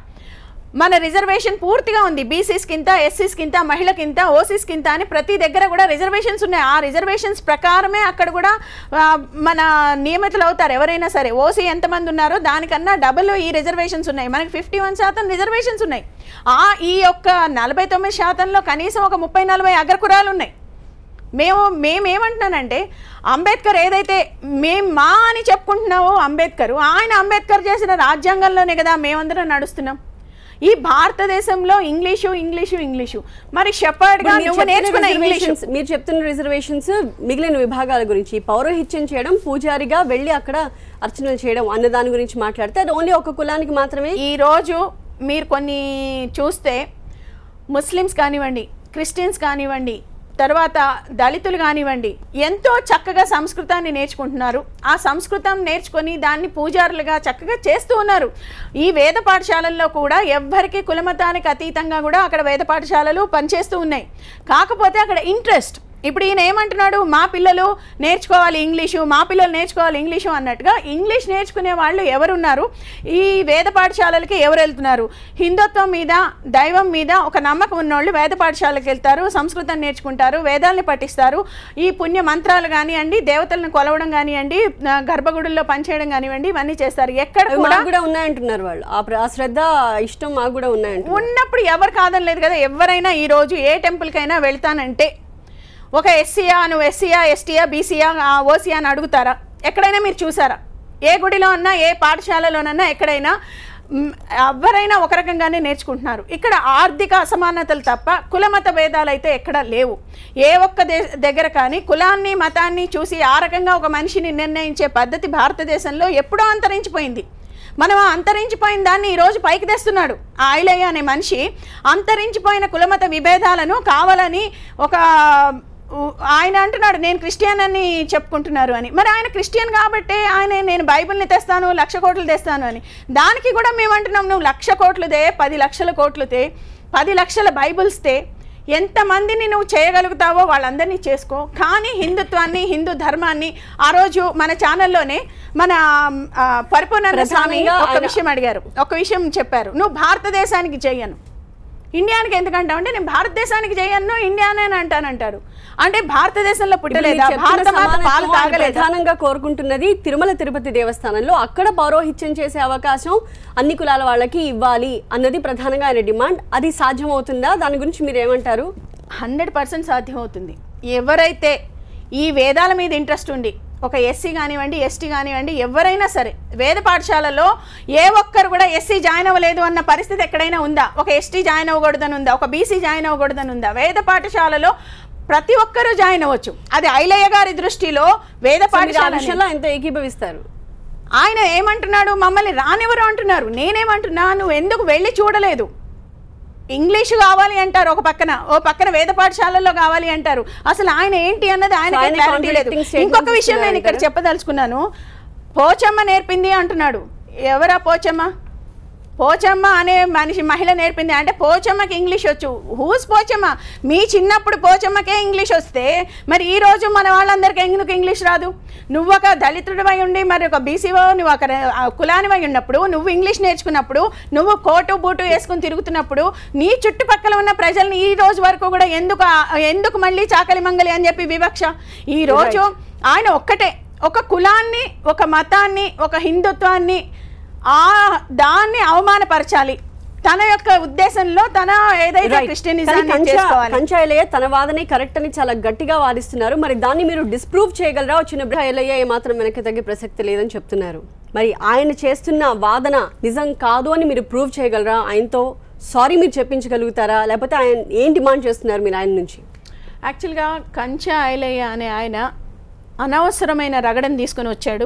మన రిజర్వేషన్ పూర్తిగా ఉంది బీసీస్ కింద ఎస్సీస్ కింద మహిళ కింద ఓసీస్ కింద అని ప్రతి దగ్గర కూడా రిజర్వేషన్స్ ఉన్నాయి ఆ రిజర్వేషన్స్ ప్రకారమే అక్కడ కూడా ఆ, మన నియమితులు అవుతారు ఎవరైనా సరే ఓసీ ఎంతమంది ఉన్నారో దానికన్నా డబుల్ ఈ రిజర్వేషన్స్ ఉన్నాయి మనకి ఫిఫ్టీ వన్ శాతం రిజర్వేషన్స్ ఉన్నాయి ఆ ఈ యొక్క నలభై తొమ్మిది శాతంలో కనీసం ఒక ముప్పై నలభై అగ్రకురాలు ఉన్నాయి మేము మేమేమంటున్నానంటే అంబేద్కర్ ఏదైతే మేం మా అని చెప్పుకుంటున్నావో అంబేద్కర్ ఆయన అంబేద్కర్ చేసిన రాజ్యాంగంలోనే కదా మేమందరం నడుస్తున్నాం ఈ భారతదేశంలో ఇంగ్లీషు ఇంగ్లీషు ఇంగ్లీషు మరి షెపర్డ్ గా ఇప్పుడు మీరు నువ్వు చెప్తున్న నేర్చుకున్న ఇంగ్లీషు reservations- మీరు చెప్తున్న రిజర్వేషన్స్ మిగిలిన విభాగాల గురించి పౌరోహిత్యం చేయడం పూజారిగా వెళ్ళి అక్కడ అర్చనలు చేయడం అన్న దాని గురించి మాట్లాడితే అది ఓన్లీ ఒక కులానికి మాత్రమే ఈ రోజు మీరు కొన్ని చూస్తే ముస్లిమ్స్ కానివ్వండి క్రిస్టియన్స్ కానివ్వండి తర్వాత దళితులు కానివ్వండి ఎంతో చక్కగా సంస్కృతాన్ని నేర్చుకుంటున్నారు ఆ సంస్కృతం నేర్చుకొని దాన్ని పూజారులుగా చక్కగా చేస్తూ ఉన్నారు ఈ వేద పాఠశాలల్లో కూడా ఎవ్వరికి కులమతానికి అతీతంగా కూడా అక్కడ వేద పాఠశాలలు పనిచేస్తూ ఉన్నాయి కాకపోతే అక్కడ ఇంట్రెస్ట్ ఇప్పుడు ఈయన ఏమంటున్నాడు మా పిల్లలు నేర్చుకోవాలి ఇంగ్లీషు మా పిల్లలు నేర్చుకోవాలి ఇంగ్లీషు అన్నట్టుగా ఇంగ్లీష్ నేర్చుకునే వాళ్ళు ఎవరున్నారు ఈ వేద పాఠశాలలకి ఎవరు వెళ్తున్నారు హిందుత్వం మీద దైవం మీద ఒక నమ్మకం ఉన్నోళ్ళు వేద పాఠశాలకు వెళ్తారు సంస్కృతం నేర్చుకుంటారు వేదాల్ని పఠిస్తారు ఈ పుణ్య మంత్రాలు కానివ్వండి దేవతలను కొలవడం కానివ్వండి ఆ, గర్భగుడుల్లో పనిచేయడం కానివ్వండి ఇవన్నీ చేస్తారు ఎక్కడ అవి కూడా మాకు కూడా ఉన్నాయంటున్నారు వాళ్ళు ఆ ప్ర- ఆ శ్రద్ధ ఆ ఇష్టం మాకు కూడా ఉన్నాయంటున్నారు ఉన్నప్పుడు ఎవరు కాదని లేదు కదా ఎవరైనా ఈ రోజు ఏ టెంపుల్కైనా వెళ్తానంటే ఒక ఎస్సీయా నువ్వు ఎస్సీయా ఎస్టీయా బీసీయా ఓసీయా అని అడుగుతారా ఎక్కడైనా మీరు చూసారా ఏ గుడిలో అన్నా ఏ పాఠశాలలోనన్నా ఎక్కడైనా మ్, ఎవరైనా ఒక రకంగానే నేర్చుకుంటున్నారు ఇక్కడ ఆర్థిక అసమానతలు తప్ప కులమత భేదాలు అయితే ఎక్కడ లేవు ఏ ఒక్క దే దగ్గర కానీ కులాన్ని మతాన్ని చూసి ఆ రకంగా ఒక మనిషిని నిర్ణయించే పద్ధతి భారతదేశంలో ఎప్పుడో అంతరించిపోయింది మనం ఆ అంతరించిపోయిన దాన్ని ఈరోజు పైకి తెస్తున్నాడు ఆ ఐలయ్య అనే మనిషి అంతరించిపోయిన కులమత విభేదాలను కావాలని ఒక ఉ- ఆయన అంటున్నాడు నేను క్రిస్టియన్ అని చెప్పుకుంటున్నారు అని మరి ఆయన క్రిస్టియన్ కాబట్టి ఆయన నేను బైబిల్ని తెస్తాను లక్ష కోట్లు తెస్తాను అని దానికి కూడా మేము అంటున్నాం నువ్వు లక్ష కోట్లు తే పది లక్షల కోట్లు తే పది లక్షల బైబిల్స్ తే ఎంతమందిని నువ్వు చేయగలుగుతావో వాళ్ళందరినీ చేసుకో కానీ హిందుత్వాన్ని హిందూ ధర్మాన్ని ఆ రోజు మన ఛానల్లోనే మన ఆ, పరిపూర్ణానంద స్వామి ప్రధానంగా ఒక ఆయన- విషయం అడిగారు ఒక విషయం చెప్పారు నువ్వు భారతదేశానికి చెయ్యను ఇండియానికి ఎందుకంటావు అంటే నేను భారతదేశానికి చేయను ఇండియానే అని అంటానంటారు అంటే భారతదేశంలో ఇప్పుడు పుట్టలేదా మీరు చెప్తున్న భారత మాత పాలు సమానత్వం ఆయన తాగలేదా ప్రధానంగా కోరుకుంటున్నది తిరుమల తిరుపతి దేవస్థానంలో అక్కడ పౌరోహిత్యం చేసే అవకాశం అన్ని కులాల వాళ్ళకి ఇవ్వాలి అన్నది ప్రధానంగా ఆయన డిమాండ్ అది సాధ్యమవుతుందా దాని గురించి మీరు ఏమంటారు హండ్రెడ్ పర్సెంట్ సాధ్యమవుతుంది ఎవరైతే ఈ వేదాల మీద ఇంట్రెస్ట్ ఉండి ఒక ఎస్సీ కానివ్వండి ఎస్టీ కానివ్వండి ఎవరైనా సరే వేద పాఠశాలలో ఏ ఒక్కరు కూడా ఎస్సీ జాయిన్ అవ్వలేదు అన్న పరిస్థితి ఎక్కడైనా ఉందా ఒక ఎస్టీ జాయిన్ అవ్వకూడదని ఉందా ఒక బీసీ జాయిన్ అవ్వకూడదని ఉందా వేద పాఠశాలలో ప్రతి ఒక్కరూ జాయిన్ అవ్వచ్చు అది ఐలయ్య గారి దృష్టిలో వేద సో మీరు ఆ పాఠశాల విషయంలో ఎంతో ఏకీభవిస్తారు ఆయన ఏమంటున్నాడు మమ్మల్ని రానివ్వరు అంటున్నారు నేనేమంటున్నా నువ్వు ఎందుకు వెళ్ళి చూడలేదు ఇంగ్లీష్ కావాలి అంటారు ఒక పక్కన ఓ పక్కన వేద పాఠశాలల్లో కావాలి అంటారు అసలు ఆయన ఏంటి అన్నది ఆయన ఆయన క్లారిటీ లేదు contradicting statements ఇంకొక విషయం నేను ఇక్కడ ఇస్తున్నారు చెప్పదలుచుకున్నాను పోచమ్మ నేర్పింది అంటున్నాడు ఎవరా పోచమ్మ పోచమ్మ అనే మనిషి మహిళ నేర్పింది అంటే పోచమ్మకి ఇంగ్లీష్ వచ్చు హూస్ పోచమ్మ మీ చిన్నప్పుడు పోచమ్మకే ఇంగ్లీష్ వస్తే మరి ఈ రోజు మన వాళ్ళందరికీ ఎందుకు ఇంగ్లీష్ రాదు నువ్వు ఒక దళితుడివై ఉండి మరి ఒక బీసీఓ నువ్వు ఒక ఆ, కులానివై ఉన్నప్పుడు నువ్వు ఇంగ్లీష్ నేర్చుకున్నప్పుడు నువ్వు కోటు బూటు వేసుకుని తిరుగుతున్నప్పుడు నీ చుట్టుపక్కల ఉన్న ప్రజల్ని ఈ రోజు వరకు కూడా ఎందుకు ఆ- ఎందుకు మళ్ళీ చాకలి మంగలి అని చెప్పి వివక్ష ఈ రోజు ఆయన ఒక్కటే ఒక కులాన్ని ఒక మతాన్ని ఒక హిందుత్వాన్ని ఆ దాన్ని అవమానపరచాలి తన యొక్క ఉద్దేశంలో తన ఏదైతే Right. కానీ క్రిస్టియనిజాన్ని కంచా- చేసుకోవాలి కంచా ఎలయ్య తన వాదనే కరెక్ట్ అని చాలా గట్టిగా వాదిస్తున్నారు మరి దాన్ని మీరు డిస్ప్రూవ్ చేయగలరా వచ్చిన ఎలయ్య ఏమాత్రం వెనక్కి తగ్గే ప్రసక్తి లేదని చెప్తున్నారు మరి ఆయన చేస్తున్న వాదన నిజం కాదు అని మీరు ప్రూవ్ చేయగలరా ఆయనతో సారీ మీరు చెప్పించగలుగుతారా లేకపోతే ఆయన ఏం డిమాండ్ చేస్తున్నారు మీరు ఆయన నుంచి యాక్చువల్గా కంచె ఐలయ్య అనే ఆయన అనవసరమైన రగడని తీసుకొని వచ్చాడు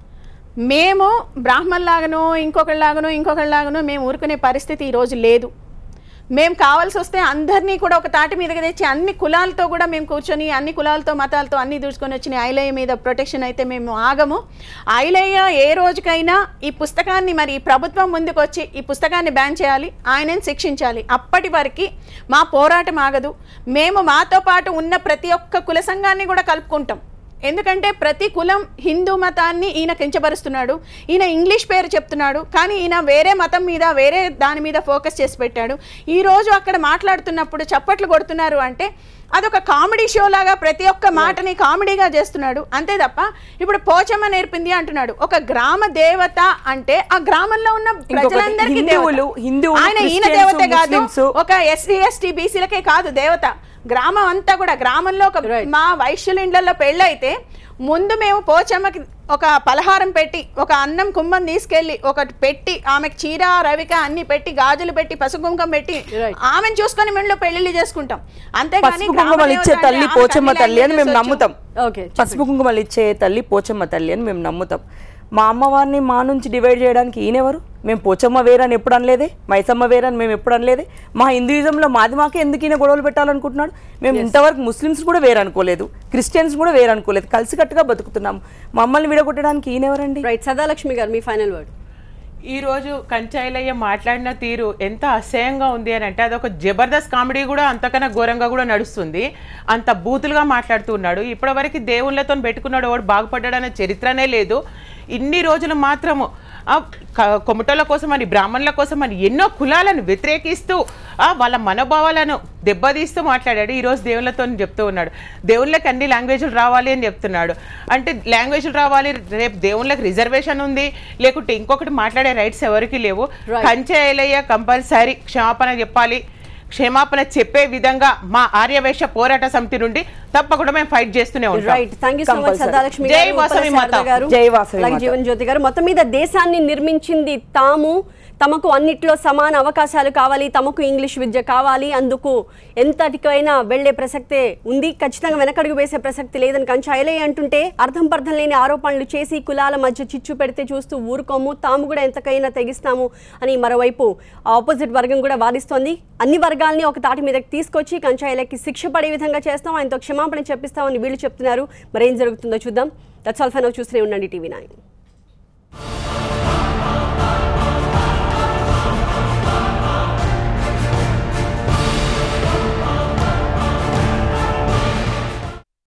మేము బ్రాహ్మణులాగనో ఇంకొకళ్ళలాగనో ఇంకొకళ్ళలాగనో మేము ఊరుకునే పరిస్థితి ఈరోజు లేదు మేము కావాల్సి వస్తే అందరినీ కూడా ఒక తాటి మీదకి తెచ్చి అన్ని కులాలతో కూడా మేము కూర్చొని అన్ని కులాలతో మతాలతో అన్ని దూసుకొని వచ్చిన ఐలయ్య మీద ప్రొటెక్షన్ అయితే మేము ఆగము ఐలయ్య ఏ రోజుకైనా ఈ పుస్తకాన్ని మరి ఈ ప్రభుత్వం ముందుకు వచ్చి ఈ పుస్తకాన్ని బ్యాన్ చేయాలి ఆయనని శిక్షించాలి అప్పటి వరకు మా పోరాటం ఆగదు మేము మాతో పాటు ఉన్న ప్రతి ఒక్క కుల సంఘాన్ని కూడా కలుపుకుంటాం ఎందుకంటే ప్రతి కులం హిందూ మతాన్ని ఈయన కించపరుస్తున్నాడు ఈయన ఇంగ్లీష్ పేరు చెప్తున్నాడు కానీ ఈయన వేరే మతం మీద వేరే దాని మీద ఫోకస్ చేసి పెట్టాడు ఈ రోజు అక్కడ మాట్లాడుతున్నప్పుడు చప్పట్లు కొడుతున్నారు అంటే అదొక కామెడీ షో లాగా ప్రతి ఒక్క మాటని కామెడీగా చేస్తున్నాడు అంతే తప్ప ఇప్పుడు పోచమ్మ నేర్పింది అంటున్నాడు ఒక గ్రామ దేవత అంటే ఆ గ్రామంలో ఉన్న ప్రజలందరికీ హిందువులు- దేవత. హిందువులు, ఆయన ఈయన క్రిస్టియన్స్, దేవతే కాదు ముస్లిమ్స్. ఒక ఎస్సీ ఎస్టీ బీసీలకే కాదు దేవత గ్రామం అంతా కూడా గ్రామంలో ఒక మా వైశ్యుల ఇండ్లలో పెళ్ళైతే ముందు మేము పోచమ్మకి ఒక పలహారం పెట్టి ఒక అన్నం కుంభం తీసుకెళ్లి ఒకటి పెట్టి ఆమెకు చీర రవిక అన్ని పెట్టి గాజులు పెట్టి పసుపు కుంకం పెట్టి ఆమెను చూసుకొని మేము పెళ్లిళ్ళు చేసుకుంటాం అంతేగాని పసుపు గ్రామ కుంకుమలు ఇచ్చే దేవత అంటే తల్లి ఆమెకు పోచమ్మ అన్ని తల్లి అని మేము languages నమ్ముతాం ఓకే పసుపు కుంకుమలు ఇచ్చే తల్లి పోచమ్మ తల్లి అని మేము నమ్ముతాం మా అమ్మవారిని మా నుంచి డివైడ్ చేయడానికి ఈయనెవరు మేము పోచమ్మ వేరని ఎప్పుడు అనలేదే మైసమ్మ వేరని మేము ఎప్పుడు అనలేదే మా హిందూయిజంలో మాది మాకే ఎందుకు ఈయన గొడవలు పెట్టాలనుకుంటున్నాడు మేము ఇంతవరకు ముస్లిమ్స్ కూడా వేరనుకోలేదు క్రిస్టియన్స్ కూడా వేరనుకోలేదు కలిసికట్టుగా బతుకుతున్నాం మమ్మల్ని విడగొట్టడానికి ఈయనెవరండి రైట్ సదాలక్ష్మి గారు మీ ఫైనల్ వర్డ్ ఈ రోజు కంచాయిలయ్య మాట్లాడిన తీరు ఎంత అసహ్యంగా ఉంది అని అంటే అదొక జబర్దస్త్ కామెడీ కూడా అంతకన్నా ఘోరంగా కూడా నడుస్తుంది అంత బూతులుగా మాట్లాడుతున్నాడు ఇప్పటివరకు దేవుళ్ళతో పెట్టుకున్నాడు వాడు బాగుపడ్డాడనే చరిత్రనే లేదు ఇన్ని రోజులు మాత్రము ఆ క- కొమటోళ్ళ కోసం అని బ్రాహ్మణుల కోసం అని ఎన్నో కులాలను వ్యతిరేకిస్తూ ఆ వాళ్ళ మనోభావాలను దెబ్బతీస్తూ మాట్లాడాడు ఈరోజు దేవుళ్ళతో చెప్తూ ఉన్నాడు దేవుళ్ళకి అన్ని లాంగ్వేజ్లు రావాలి అని చెప్తున్నాడు అంటే లాంగ్వేజ్లు రావాలి రేపు దేవుళ్ళకి రిజర్వేషన్ ఉంది లేకుంటే ఇంకొకటి మాట్లాడే రైట్స్ ఎవరికి లేవు కంచె ఏలయ్య కంపల్సరీ క్షమాపణ చెప్పాలి క్షమాపణ చెప్పే విధంగా మా ఆర్యవేశ పోరాట సమితి నుండి తప్పకుండా మేము ఫైట్ చేస్తూనే ఉంటాం right thank you so much Compulsory. Sadalakshmi Jai garu, Vasavi Uppala Sharada మాత. గారు జై వాసవి అలాగే మాత. జీవన్ జ్యోతి గారు మొత్తం మీద దేశాన్ని నిర్మించింది తాము తమకు అన్నిట్లో సమాన అవకాశాలు కావాలి తమకు ఇంగ్లీష్ విద్య కావాలి అందుకు ఎంతటికైనా వెళ్లే ప్రసక్తే ఉంది ఖచ్చితంగా వెనకడుగు వేసే ప్రసక్తి లేదని కంచాయలే అంటుంటే అర్థం పర్థం లేని ఆరోపణలు చేసి కులాల మధ్య చిచ్చు పెడితే చూస్తూ ఊరుకోము తాము కూడా ఎంతకైనా తెగిస్తాము అని మరోవైపు ఆపోజిట్ వర్గం కూడా వాదిస్తోంది అన్ని వర్గాల్ని ఒక తాటి మీదకి తీసుకొచ్చి కంచాయలకి శిక్ష పడే విధంగా చేస్తాం ఆయనతో క్షమాపణ చెప్పిస్తామని వీళ్ళు చెప్తున్నారు మరేం జరుగుతుందో చూద్దాం దట్స్ ఆల్ ఫైన్ చూస్తూనే ఉండండి టీవీ నైన్